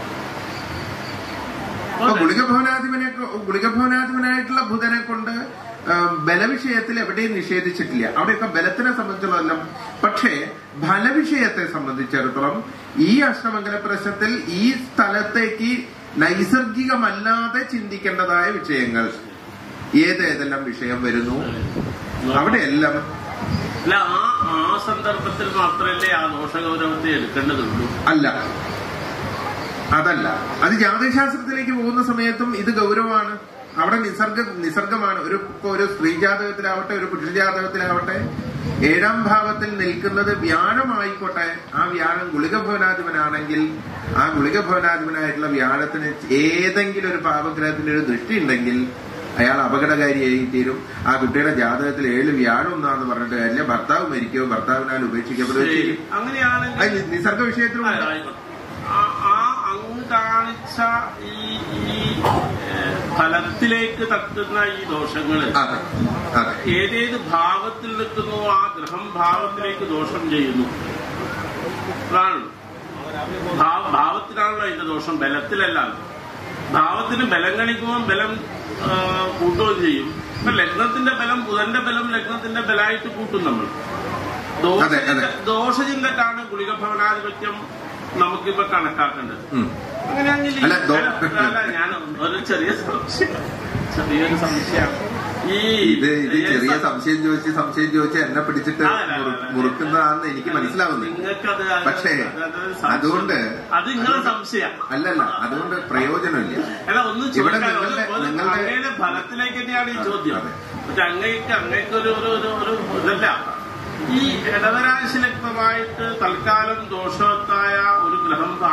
അപ്പൊ ഗുളിക ഭവനാധിപനെ ഗുളിക ഭവനാധിപനായിട്ടുള്ള ബുധനെ കൊണ്ട് ആ, ബലവിഷയത്തിൽ എവിടെയും നിഷേധിച്ചിട്ടില്ല അവിടെയൊക്കെ ബലത്തിനെ സംബന്ധിച്ചുള്ളതെല്ലാം പക്ഷേ ഫലവിഷയത്തെ സംബന്ധിച്ചിടത്തോളം ഈ അഷ്ടമംഗല പ്രശ്നത്തിൽ ഈ സ്ഥലത്തേക്ക് നൈസർഗികമല്ലാതെ ചിന്തിക്കേണ്ടതായ വിഷയങ്ങൾ ഏതേതെല്ലാം വിഷയം വരുന്നു അവിടെയെല്ലാം അല്ല ആ ആ സന്ദർഭത്തിൽ മാത്രമല്ലേ ആ ദോഷഗൗരവത്തെ എടുക്കേണ്ടതുള്ളൂ അല്ല അതല്ല അത് ജാതകശാസ്ത്രത്തിലേക്ക് പോകുന്ന സമയത്തും ഇത് ഗൗരവമാണ് അവിടെ നിസർഗ നിസർഗമാണ് ഒരു ഇപ്പൊ ഒരു സ്ത്രീ ജാതകത്തിലാവട്ടെ ഒരു പുരുഷ ജാതകത്തിലാവട്ടെ ഏഴാം ഭാവത്തിൽ നിൽക്കുന്നത് വ്യാഴമായിക്കോട്ടെ ആ വ്യാഴം ഗുളിക ഭവനാധിപനാണെങ്കിൽ ആ ഗുളിക ഭവനാധിപനായിട്ടുള്ള വ്യാഴത്തിന് ഏതെങ്കിലും ഒരു പാപഗ്രഹത്തിന്റെ ഒരു ദൃഷ്ടി ഉണ്ടെങ്കിൽ അയാൾ അപകടകാരിയായി തീരും ആ കുട്ടിയുടെ ജാതകത്തിൽ ഏഴ് വ്യാഴം ഒന്നാന്ന് പറഞ്ഞിട്ട് കാര്യമില്ല ഭർത്താവ് മരിക്കോ ഭർത്താവിനാൽ ഉപേക്ഷിക്കപ്പെടുകയോ ശരി. ചെയ്യും അങ്ങനെയാണെങ്കിൽ അത് നി- നിസർഗ വിഷയത്തിലും ആ, ആയിക്കോട്ടെ. ആ- ആ അങ്ങ് കാണിച്ച ഈ ഈ ഏഹ്, ഫലത്തിലേക്ക് തട്ടുന്ന ഈ ദോഷങ്ങള് അതെ അതെ ഏതേത് ഭാവത്തിൽ നിൽക്കുന്നു ആ ഗ്രഹം ഭാവത്തിലേക്ക് ദോഷം ചെയ്യുന്നു അതാണല്ലോ ഭാവ- ഭാവത്തിലാണല്ലോ ഇതിന്റെ ദോഷം ബലത്തിലല്ല ഭാവത്തിന് ബലം കണിക്കുമ്പോൾ ബലം ആ, കൂട്ടുകയും ചെയ്യും ഇപ്പൊ ലഗ്നത്തിന്റെ ബലം ബുധന്റെ ബലം ലഗ്നത്തിന്റെ ബലമായിട്ട് കൂട്ടും നമ്മൾ അതെ, അതെ. ദോഷചിന്ത ദോഷചിന്തക്കാണ് ഗുളിക ഭവനാധിപത്യം നമുക്കിപ്പോ കണക്കാക്കേണ്ടത് ഉം. അങ്ങനെയാണെങ്കിൽ ഈ- അല്ല, ദോ- അല്ല, അല്ല, ഞാൻ ഒരു ചെറിയ സംശയം ചെറിയൊരു സംശയം ഈ ഇത് ഇത് ചെറിയ ഏ- സംശയം ചോദിച്ച് സംശയം ചോദിച്ച് എന്നെ പിടിച്ചിട്ട് ആ, അല്ല, മുറു- അല്ല, അല്ല. മുറുക്കുന്നതാണെന്ന് എനിക്ക് മനസ്സിലാവുന്നു നിങ്ങൾക്കത് അത് പക്ഷേ, അത് അത് സംശയം. അതുകൊണ്ട് അത് നിങ്ങളെ സംശയം അല്ലല്ല അതുകൊണ്ട് പ്രയോജനമില്ല അല്ല ഒന്ന് ഇവിടെ ചോദിക്കാൻ നിങ്ങളുടെ- ഒരു- ഒരു നിങ്ങളുടെ- അങ്ങയുടെ ഫലത്തിലേക്ക് തന്നെയാണ് ഈ ചോദ്യം അതെ. പക്ഷെ അങ്ങേക്ക് അങ്ങേക്ക് ഒരു ഒരു ഒരു ഒരു ഇതല്ല ഈ ഇടവരാശി ലഗ്നമായിട്ട് തൽക്കാലം ദോഷവത്തായ ഒരു ഗ്രഹം ആ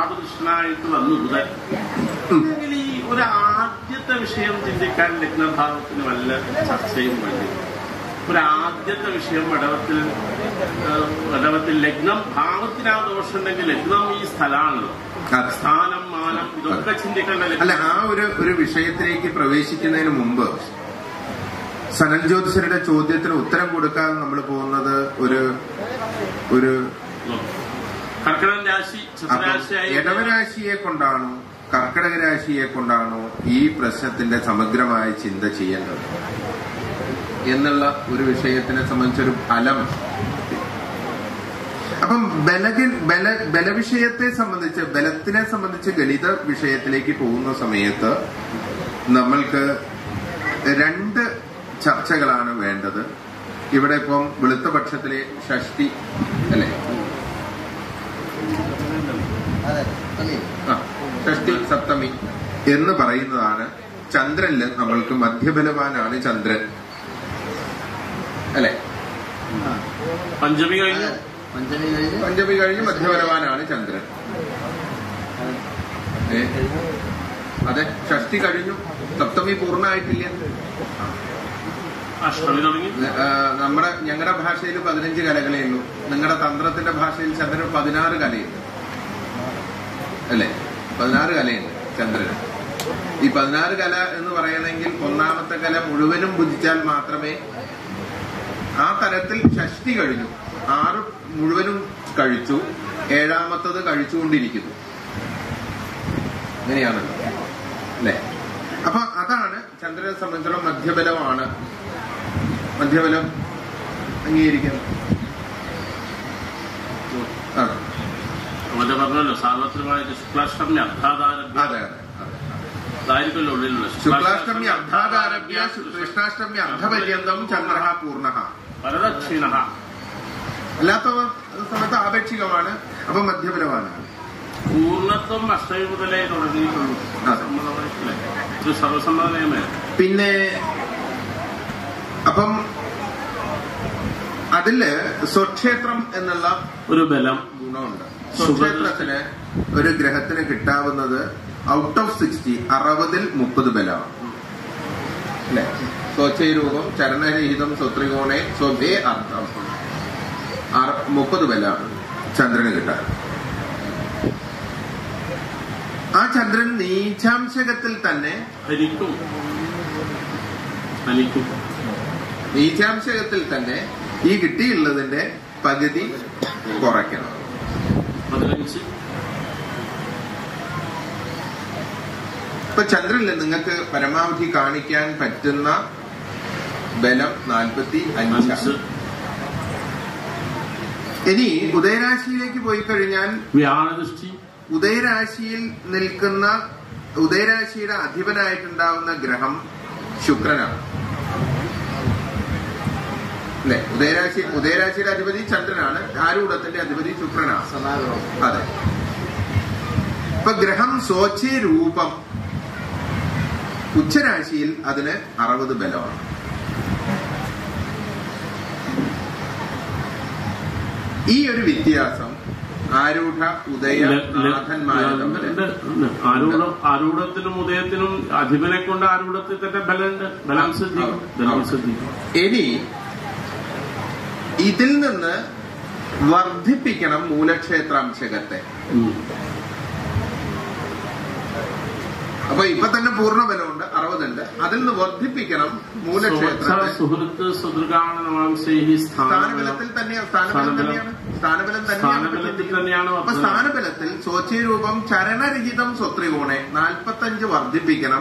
പാപകൃഷ്ണനായിട്ട് വന്നു ബുധൻ അല്ലെങ്കിൽ ഈ ഒരു ആദ്യത്തെ വിഷയം ചിന്തിക്കാൻ ലഗ്നഭാവത്തിന് വല്ല ചർച്ചയും വേണ്ടി ഒരു ആദ്യത്തെ വിഷയം ഇടവത്തിൽ ഏഹ്, ഇടവത്തിൽ ലഗ്നം ഭാവത്തിനാ ദോഷം ഉണ്ടെങ്കിൽ ലഗ്നം ഈ സ്ഥലമാണല്ലോ അതെ. സ്ഥാനം മാനം ഇതൊക്കെ ചിന്തിക്കേണ്ട അല്ല ലഗ്നം ആ ഒരു ഒരു വിഷയത്തിലേക്ക് പ്രവേശിക്കുന്നതിന് മുമ്പ് സനൽ ജ്യോതിഷരുടെ ചോദ്യത്തിന് ഉത്തരം കൊടുക്കാൻ നമ്മൾ പോകുന്നത് ഒരു ഒരു കർക്കിടകം രാശി അപ്പം ചതുരാശിയായി ഇടവരാശിയെ കൊണ്ടാണോ കർക്കിടക രാശിയെ കൊണ്ടാണോ ഈ പ്രശ്നത്തിന്റെ സമഗ്രമായ ചിന്ത ചെയ്യേണ്ടത് എന്നുള്ള ഒരു വിഷയത്തിനെ സംബന്ധിച്ചൊരു ഫലം അപ്പം ബലക ബല ബലവിഷയത്തെ സംബന്ധിച്ച് ബലത്തിനെ സംബന്ധിച്ച് ഗണിത വിഷയത്തിലേക്ക് പോകുന്ന സമയത്ത് നമ്മൾക്ക് രണ്ട് ചർച്ചകളാണ് വേണ്ടത് ഇവിടെ ഇപ്പം വെളുത്ത പക്ഷത്തിലെ ഷഷ്ടി അല്ലെ അതെ അല്ലേ ആ, ഷഷ്ടി സപ്തമി എന്ന് പറയുന്നതാണ് ചന്ദ്രനില് നമ്മൾക്ക് മധ്യബലവാനാണ് ചന്ദ്രൻ അല്ലെ ആ. പഞ്ചമി കഴിഞ്ഞു അതെ. പഞ്ചമി കഴിഞ്ഞ് പഞ്ചമി കഴിഞ്ഞ് മധ്യബലവാനാണ് ചന്ദ്രൻ ഏ? അതെ ഷഷ്ടി കഴിഞ്ഞു സപ്തമി പൂർണ്ണമായിട്ടില്ല അഷ്ടമി തുടങ്ങി ആ, നമ്മുടെ ഞങ്ങളുടെ ഭാഷയിൽ പതിനഞ്ച് കലകളേ ഉള്ളൂ നിങ്ങളുടെ തന്ത്രത്തിന്റെ ഭാഷയിൽ ചന്ദ്രൻ പതിനാറ് കലയുണ്ട് അല്ലേ പതിനാറ് കലയുണ്ട് ചന്ദ്രന് ഈ പതിനാറ് കല എന്ന് പറയണമെങ്കിൽ ഒന്നാമത്തെ കല മുഴുവനും ഭുജിച്ചാൽ മാത്രമേ ആ തരത്തിൽ ഷഷ്ടി കഴിഞ്ഞു ആറ് മുഴുവനും കഴിച്ചു ഏഴാമത്തത് കഴിച്ചുകൊണ്ടിരിക്കുന്നു അങ്ങനെയാണല്ലോ അല്ലേ അപ്പൊ അതാണ് ചന്ദ്രനെ സംബന്ധിച്ചുള്ള മധ്യബലമാണ് മധ്യബലം അംഗീകരിക്കണം ആ അവന്റെ പറഞ്ഞല്ലോ സാർവത്രികമായിട്ട് ശുക്ലാഷ്ടമി അർദ്ധാതാരഭ്യ അതെ അതെ അതെ അതായിരിക്കുമല്ലോ ഉള്ളിലുള്ള ശുക്ലാഷ്ടമി അർദ്ധാതാരഭ്യ കൃഷ്ണാഷ്ടമി അർദ്ധപര്യന്തം ചന്ദ്ര പൂർണ്ണ പരദക്ഷിണ അല്ലാത്തവ സമയത്ത് ആപേക്ഷികമാണ് അപ്പൊ മധ്യബലമാണ് പൂർണ്ണത്വം അഷ്ടമി മുതലേ തുടങ്ങിയിട്ടുള്ളൂ അതെ. സമ്മതമായിട്ടില്ലേ ഇത് സർവസമ്മത നിയമേ പിന്നെ അപ്പം അതില് സ്വക്ഷേത്രം എന്നുള്ള ഒരു ബലം ഗുണമുണ്ട് സ്വക്ഷേത്രത്തിന് ഒരു ഗ്രഹത്തിന് കിട്ടാവുന്നത് ഔട്ട് ഓഫ് സിക്സ്റ്റി അറുപതിൽ മുപ്പത് ബലമാണ് അല്ലെ സ്വച്ഛരൂപം ചരണരഹിതം സ്വത്രികോണെ സ്വഭേ അർത്ഥം അറ- മുപ്പത് ബലമാണ് ചന്ദ്രന് കിട്ടാൻ ആ ചന്ദ്രൻ നീചാംശകത്തിൽ തന്നെ ഹരിക്കും ഹനിക്കും നീചാംശകത്തിൽ തന്നെ ഈ കിട്ടിയുള്ളതിന്റെ പകുതി കുറയ്ക്കണം പതിനഞ്ച് ഇപ്പൊ ചന്ദ്രനിൽ നിങ്ങൾക്ക് പരമാവധി കാണിക്കാൻ പറ്റുന്ന ബലം നാൽപ്പത്തി അഞ്ച് അഞ്ച് ഇനി ഉദയരാശിയിലേക്ക് പോയി കഴിഞ്ഞാൽ വ്യാഴദൃഷ്ടി ഉദയരാശിയിൽ നിൽക്കുന്ന ഉദയരാശിയുടെ അധിപനായിട്ടുണ്ടാവുന്ന ഗ്രഹം ശുക്രനാണ് അല്ലെ ഉദയരാശി ഉദയരാശിയുടെ അധിപതി ചന്ദ്രനാണ് ആരൂഢത്തിന്റെ അധിപതി ശുക്രനാണ് സമാഗമം അതെ ഇപ്പൊ ഗ്രഹം സ്വച്ഛ രൂപം ഉച്ചരാശിയിൽ അതിന് അറുപത് ബലമാണ് ഈ ഒരു വ്യത്യാസം ആരൂഢ ഉദയ നാഥന്മാരെ തമ്മിൽ ആരൂഢം ആരൂഢത്തിനും ഉദയത്തിനും അധിപനെ കൊണ്ട് ആരൂഢത്തിൽ തന്നെ ബലമുണ്ട് ബലം ശ്രദ്ധിക്കും ബലം ശ്രദ്ധിക്കും ഇനി ഇതിൽ നിന്ന് വർദ്ധിപ്പിക്കണം മൂലക്ഷേത്രാംശകത്തെ ഉം. അപ്പൊ ഇപ്പൊ തന്നെ പൂർണ്ണ ബലമുണ്ട് അറുപതുണ്ട് അതിൽ നിന്ന് വർദ്ധിപ്പിക്കണം മൂലക്ഷേത്രത്തെ സുഹൃത്ത് സുദൃഗാണനവാംശൈഹി സ്ഥാനബലത്തിൽ തന്നെയാണ് സ്ഥാനബലം തന്നെയാണ് സ്ഥാനബലം തന്നെയാണ് സ്ഥാനബലത്തിൽ തന്നെയാണ് അപ്പൊ വർദ്ധന. സ്ഥാനബലത്തിൽ സ്വച്ഛരൂപം ചരണരഹിതം സ്വത്രികോണെ നാൽപ്പത്തഞ്ച് വർദ്ധിപ്പിക്കണം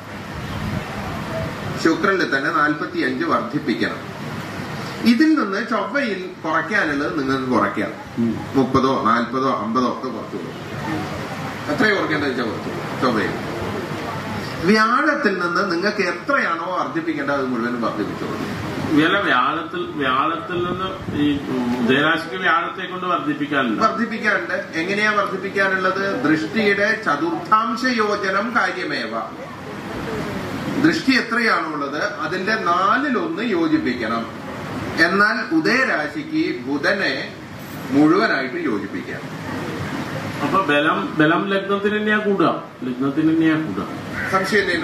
ശുക്രനിൽ തന്നെ നാൽപ്പത്തിയഞ്ച് വർദ്ധിപ്പിക്കണം ഇതിൽ നിന്ന് ചൊവ്വയിൽ കുറയ്ക്കാനുള്ളത് നിങ്ങൾക്ക് കുറയ്ക്കാം ഉം. മുപ്പതോ നാൽപ്പതോ അമ്പതോ ഒക്കെ കുറച്ചുള്ളൂ എത്രയോ കുറയ്ക്കേണ്ടത് വെച്ചാൽ കുറച്ചു ചൊവ്വയിൽ വ്യാഴത്തിൽ നിന്ന് നിങ്ങൾക്ക് എത്രയാണോ വർദ്ധിപ്പിക്കേണ്ടത് അത് മുഴുവനും വർദ്ധിപ്പിച്ചോളൂ വില വ്യാഴത്തിൽ വ്യാഴത്തിൽ നിന്ന് ഈ ഉദയരാശിക്ക് വ്യാഴത്തെ കൊണ്ട് വർദ്ധിപ്പിക്കാനുണ്ട് വർദ്ധിപ്പിക്കാനുണ്ട് എങ്ങനെയാ വർദ്ധിപ്പിക്കാനുള്ളത് ദൃഷ്ടിയുടെ ചതുർത്ഥാംശ യോജനം കാര്യമേവ ദൃഷ്ടി എത്രയാണോ ഉള്ളത് അതിന്റെ നാലിലൊന്ന് യോജിപ്പിക്കണം എന്നാൽ ഉദയരാശിക്ക് ബുധനെ മുഴുവനായിട്ട് യോജിപ്പിക്കാം അപ്പൊ ബലം ബലം ലഗ്നത്തിന് തന്നെയാ കൂടുക ലഗ്നത്തിന് തന്നെയാ കൂടുക സംശയമില്ലല്ലോ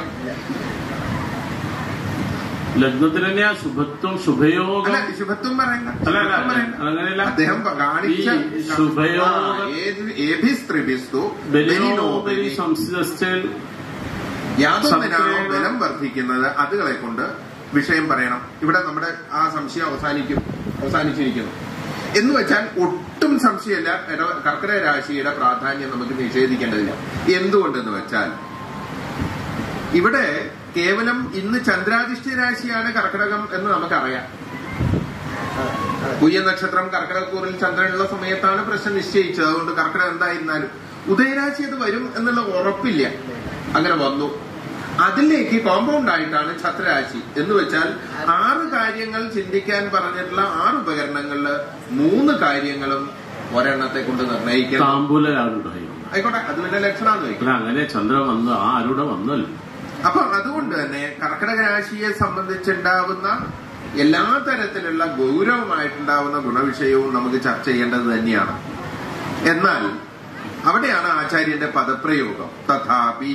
ലഗ്നത്തിന് തന്നെയാ ശുഭത്വം ശുഭയോഗം അല്ല ശുഭത്വം പറയണ്ട അല്ല, അല്ല, ശുഭത്വം പറയണ്ട. അങ്ങനെയല്ല. അദ്ദേഹം കാണിച്ച ഈ ശുഭയോഗ- ആ, ഏത് ഏഭിസ്ത്രിഭിസ്തു ബലിനോപരി ബലിനോപരി സംസ്ഥയിൽ യാതൊന്നിനാണോ സംശയം- ബലം വർദ്ധിക്കുന്നത് അതുകളെ കൊണ്ട് വിഷയം പറയണം ഇവിടെ നമ്മുടെ ആ സംശയം അവസാനിക്കും അവസാനിച്ചിരിക്കുന്നു എന്ന് വെച്ചാൽ ഒട്ടും സംശയമില്ല ഇട- കർക്കിടക രാശിയുടെ പ്രാധാന്യം നമുക്ക് നിഷേധിക്കേണ്ടതില്ല എന്തുകൊണ്ടെന്ന് വെച്ചാൽ ഇവിടെ കേവലം ഇന്ന് ചന്ദ്രാധിഷ്ഠ രാശിയാണ് കർക്കിടകം എന്ന് നമുക്കറിയാം പുയ്യ നക്ഷത്രം കർക്കിടകൂറിൽ ചന്ദ്രനുള്ള സമയത്താണ് പ്രശ്നം നിശ്ചയിച്ചത് അതുകൊണ്ട് കർക്കിടകം എന്തായിരുന്നാലും ഉദയരാശി അത് വരും എന്നുള്ള ഉറപ്പില്ല അങ്ങനെ വന്നു അതിലേക്ക് കോമ്പൗണ്ട് ആയിട്ടാണ് ഛത്രരാശി എന്ന് വെച്ചാൽ ആറ് കാര്യങ്ങൾ ചിന്തിക്കാൻ പറഞ്ഞിട്ടുള്ള ആറ് ഉപകരണങ്ങളില് മൂന്ന് കാര്യങ്ങളും ഒരെണ്ണത്തെ കൊണ്ട് നിർണ്ണയിക്കണം താമ്പൂലാരുണ്ടായി ആയിക്കോട്ടെ അത് പിന്നെ ലക്ഷണാന്ന് വയ്ക്കും പിന്നെ അങ്ങനെ ചന്ദ്രൻ വന്നു ആ ആരുടെ വന്നല്ലോ അപ്പൊ അതുകൊണ്ട് തന്നെ കർക്കിടക രാശിയെ സംബന്ധിച്ചുണ്ടാവുന്ന എല്ലാ തരത്തിലുള്ള ഗൗരവമായിട്ടുണ്ടാവുന്ന ഗുണവിഷയവും നമുക്ക് ചർച്ച ചെയ്യേണ്ടത് തന്നെയാണ് എന്നാൽ അവിടെയാണ് ആചാര്യന്റെ പദപ്രയോഗം തഥാപി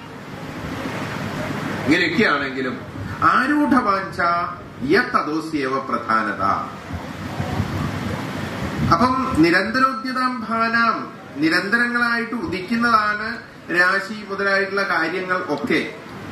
ഇങ്ങനെയൊക്കെയാണെങ്കിലും ആരൂഢവാഞ്ച യത്തതോസ്യവ പ്രധാനത അപ്പം നിരന്തരോദ്യതാം ഭാനാം നിരന്തരങ്ങളായിട്ട് ഉദിക്കുന്നതാണ് രാശി മുതലായിട്ടുള്ള കാര്യങ്ങൾ ഒക്കെ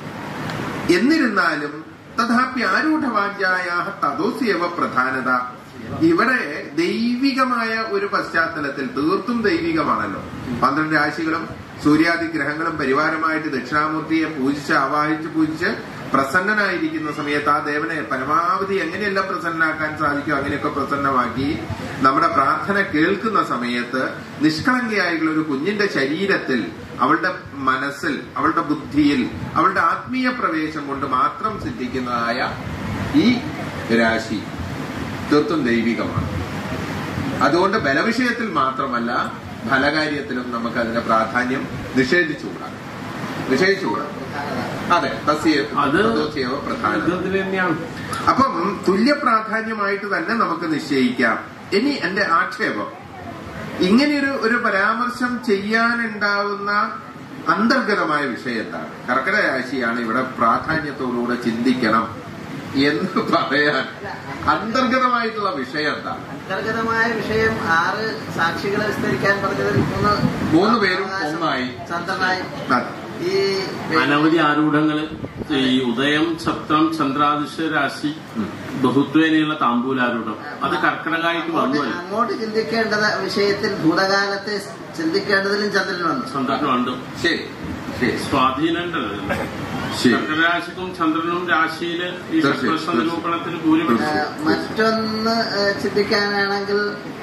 എന്നിരുന്നാലും തഥാപി ആരൂഢവാഞ്ചായ തദോസ്യവ പ്രധാനത ഇവിടെ ദൈവികമായ ഒരു പശ്ചാത്തലത്തിൽ തീർത്തും ദൈവികമാണല്ലോ പന്ത്രണ്ട് രാശികളും സൂര്യാദി ഗ്രഹങ്ങളും പരിവാരമായിട്ട് ദക്ഷിണാമൂർത്തിയെ പൂജിച്ച് ആവാഹിച്ച് പൂജിച്ച് പ്രസന്നനായിരിക്കുന്ന സമയത്ത് ആ ദേവനെ പരമാവധി എങ്ങനെയെല്ലാം പ്രസന്നനാക്കാൻ സാധിക്കും അങ്ങനെയൊക്കെ പ്രസന്നമാക്കി നമ്മുടെ പ്രാർത്ഥന കേൾക്കുന്ന സമയത്ത് നിഷ്കളങ്കയായിട്ടുള്ള ഒരു കുഞ്ഞിന്റെ ശരീരത്തിൽ അവളുടെ മനസ്സിൽ അവളുടെ ബുദ്ധിയിൽ അവളുടെ ആത്മീയ പ്രവേശം കൊണ്ട് മാത്രം സിദ്ധിക്കുന്നതായ ഈ രാശി തീർത്തും ദൈവികമാണ് അതുകൊണ്ട് ബലവിഷയത്തിൽ മാത്രമല്ല ഫലകാര്യത്തിലും നമുക്ക് അതിന്റെ പ്രാധാന്യം നിഷേധിച്ചുകൂടാ നിഷേധിച്ചുകൂടാ അതെ തസ്യ അത് തദോസ്യവ പ്രധാനം ലഗ്നത്തിന് തന്നെയാണ് അപ്പം തുല്യ പ്രാധാന്യമായിട്ട് തന്നെ നമുക്ക് നിശ്ചയിക്കാം ഇനി എന്റെ ആക്ഷേപം ഇങ്ങനെയൊരു ഒരു പരാമർശം ചെയ്യാനുണ്ടാവുന്ന അന്തർഗതമായ വിഷയത്താണ് കർക്കിടക രാശിയാണ് ഇവിടെ പ്രാധാന്യത്തോടുകൂടെ ചിന്തിക്കണം എന്ന് പറയാൻ അന്തർഗതമായിട്ടുള്ള വിഷയം എന്താണ് അന്തർഗതമായ വിഷയം ആറ് സാക്ഷികളെ വിസ്തരിക്കാൻ പറഞ്ഞതിൽ മൂന്ന് മൂന്ന് പേരും അവകാശം ഒന്നായി. ചന്ദ്രനായി അതെ. ഈ അനവധി ആരൂഢങ്ങള് ഈ ഉദയം ഛത്രം ചന്ദ്രാദിശ രാശി ഉം. ബഹുത്വേനയുള്ള താമ്പൂലാരൂഢം അത് കർക്കിടകായിട്ട് അങ്ങോട്ട് വന്നു അങ്ങോട്ട് ചിന്തിക്കേണ്ടത് വിഷയത്തിൽ ഭൂതകാലത്തെ ചിന്തിക്കേണ്ടതിലും ചന്ദ്രൻ വന്നു ചന്ദ്രൻ വന്നു ശരി ശരി സ്വാധീനം ഉണ്ടല്ലോ ശരി. കർക്കിടരാശിക്കും ചന്ദ്രനും രാശിയില് ഈ തീർച്ചയായും, ശുക്രശ്വ നിരൂപണത്തിൽ ഭൂരിപക്ഷം ഏഹ് മറ്റൊന്ന് ഏഹ് ചിന്തിക്കാനാണെങ്കിൽ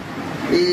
ഈ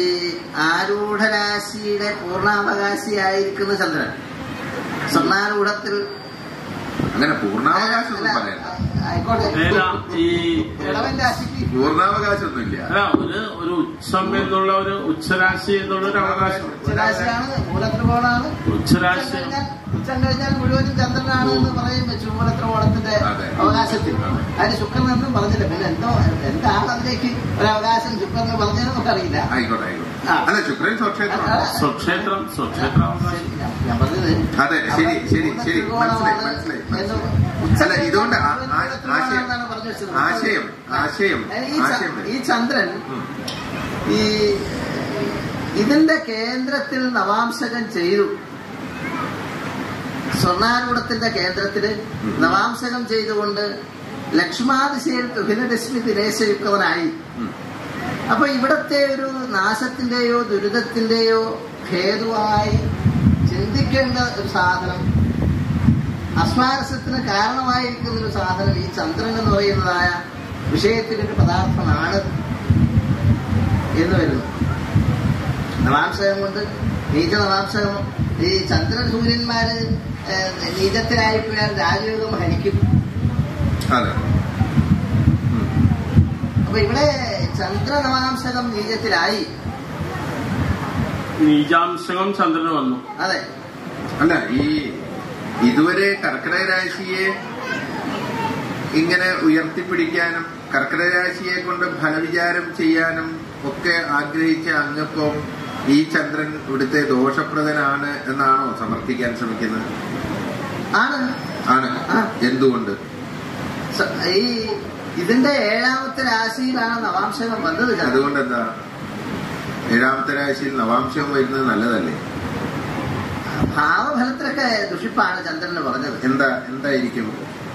ആരൂഢരാശിയുടെ പൂർണ്ണാവകാശിയായിരിക്കുന്ന ചന്ദ്രൻ സ്വർണ്ണാരൂഢത്തിൽ അങ്ങനെ പൂർണ്ണാവകാശം അല്ല, ഒന്നും പറയണ്ട ആയിക്കോട്ടെ ഏതാ ഈ ഇടവൻ രാശിക്ക് പൂർണ്ണാവകാശം ഒന്നുമില്ല അല്ല ഒരു ഒരു ഉച്ചം എന്നുള്ള ഒരു ഉച്ചരാശി എന്നുള്ള ഒരു അവകാശം ഉച്ചരാശിയാണ് മൂലത്രികോണാണ് ഉച്ചരാശി ഉച്ചം കഴിഞ്ഞാൽ ഉച്ചം കഴിഞ്ഞാൽ മുഴുവനും ചന്ദ്രനാണ് എന്ന് പറയും ചൂമലത്രികോണത്തിന്റെ അതെ. അവകാശത്തിൽ അതിന് ശുക്രൻ എന്നും പറഞ്ഞില്ല പിന്നെ എന്തോ എന്താണ് അതിലേക്ക് ഒരു അവകാശം ശുക്രൻ എന്ന് പറഞ്ഞതെന്ന് നമുക്കറിയില്ല ആയിക്കോട്ടെ ആയിക്കോട്ടെ ആ. അല്ല ശുക്രൻ സ്വക്ഷേത്രമാണ് സ്വക്ഷേത്രം സ്വക്ഷേത്ര അവകാശം ഞാൻ പറഞ്ഞത് അതെ ശരി ശരി ശരി മനസ്സിലായി മനസ്സിലായി മനസ്സിലായി. അല്ല ഇതുകൊണ്ട് ആ- ആ- ആശയം ആശയം ആശയം ഈ ച- ആശയം ഈ ചന്ദ്രൻ ഉം. ഈ ഇതിന്റെ കേന്ദ്രത്തിൽ നവാംശകം ചെയ്തു സ്വർണ്ണാരൂഢത്തിന്റെ കേന്ദ്രത്തിൽ നവാംശകം ചെയ്തുകൊണ്ട് ലക്ഷ്മാതിശയിൽ തുഹിനരശ്മി ദിനേശയുക്തവനായി ഉം. അപ്പൊ ഇവിടത്തെ ഒരു നാശത്തിന്റെയോ ദുരിതത്തിന്റെയോ ഹേതുവായി ചിന്തിക്കേണ്ട ഒരു സാധനം അസ്വാരസ്യത്തിന് കാരണമായിരിക്കുന്ന ഒരു സാധനം ഈ ചന്ദ്രൻ എന്ന് പറയുന്നതായ വിഷയത്തിന്റെ ഒരു പദാർത്ഥമാണ് എന്ന് വരുന്നു നവാംശകം കൊണ്ട് നീച നവാംശകം ഈ ചന്ദ്രൻ സൂര്യന്മാര് ഏഹ്, നീചത്തിലായി പോയാൽ രാജയോഗം ഹരിക്കും അതെ ഉം. അപ്പൊ ഇവിടെ ചന്ദ്ര നവാംശകം നീചത്തിലായി നീചാംശകം ചന്ദ്രന് വന്നു അതെ അല്ല ഈ ഇതുവരെ കർക്കിടക രാശിയെ ഇങ്ങനെ ഉയർത്തിപ്പിടിക്കാനും കർക്കിടക രാശിയെ കൊണ്ട് ഫലവിചാരം ചെയ്യാനും ഒക്കെ ആഗ്രഹിച്ച അങ്ങിപ്പം ഈ ചന്ദ്രൻ ഇവിടുത്തെ ദോഷപ്രദനാണ് എന്നാണോ സമർത്ഥിക്കാൻ ശ്രമിക്കുന്നത് ആണ് ആണ് ആ. എന്തുകൊണ്ട് സ- ഈ ഇതിന്റെ ഏഴാമത്തെ രാശിയിലാണ് നവാംശകം വന്നത് ചന്ദ്രൻ. അതുകൊണ്ട് എന്താ ഏഴാമത്തെ രാശിയിൽ നവാംശം വരുന്നത് നല്ലതല്ലേ ഭാവഫലത്തിലൊക്കെ ദുഷിപ്പാണ് ചന്ദ്രന് പറഞ്ഞത് എന്താ എന്തായിരിക്കും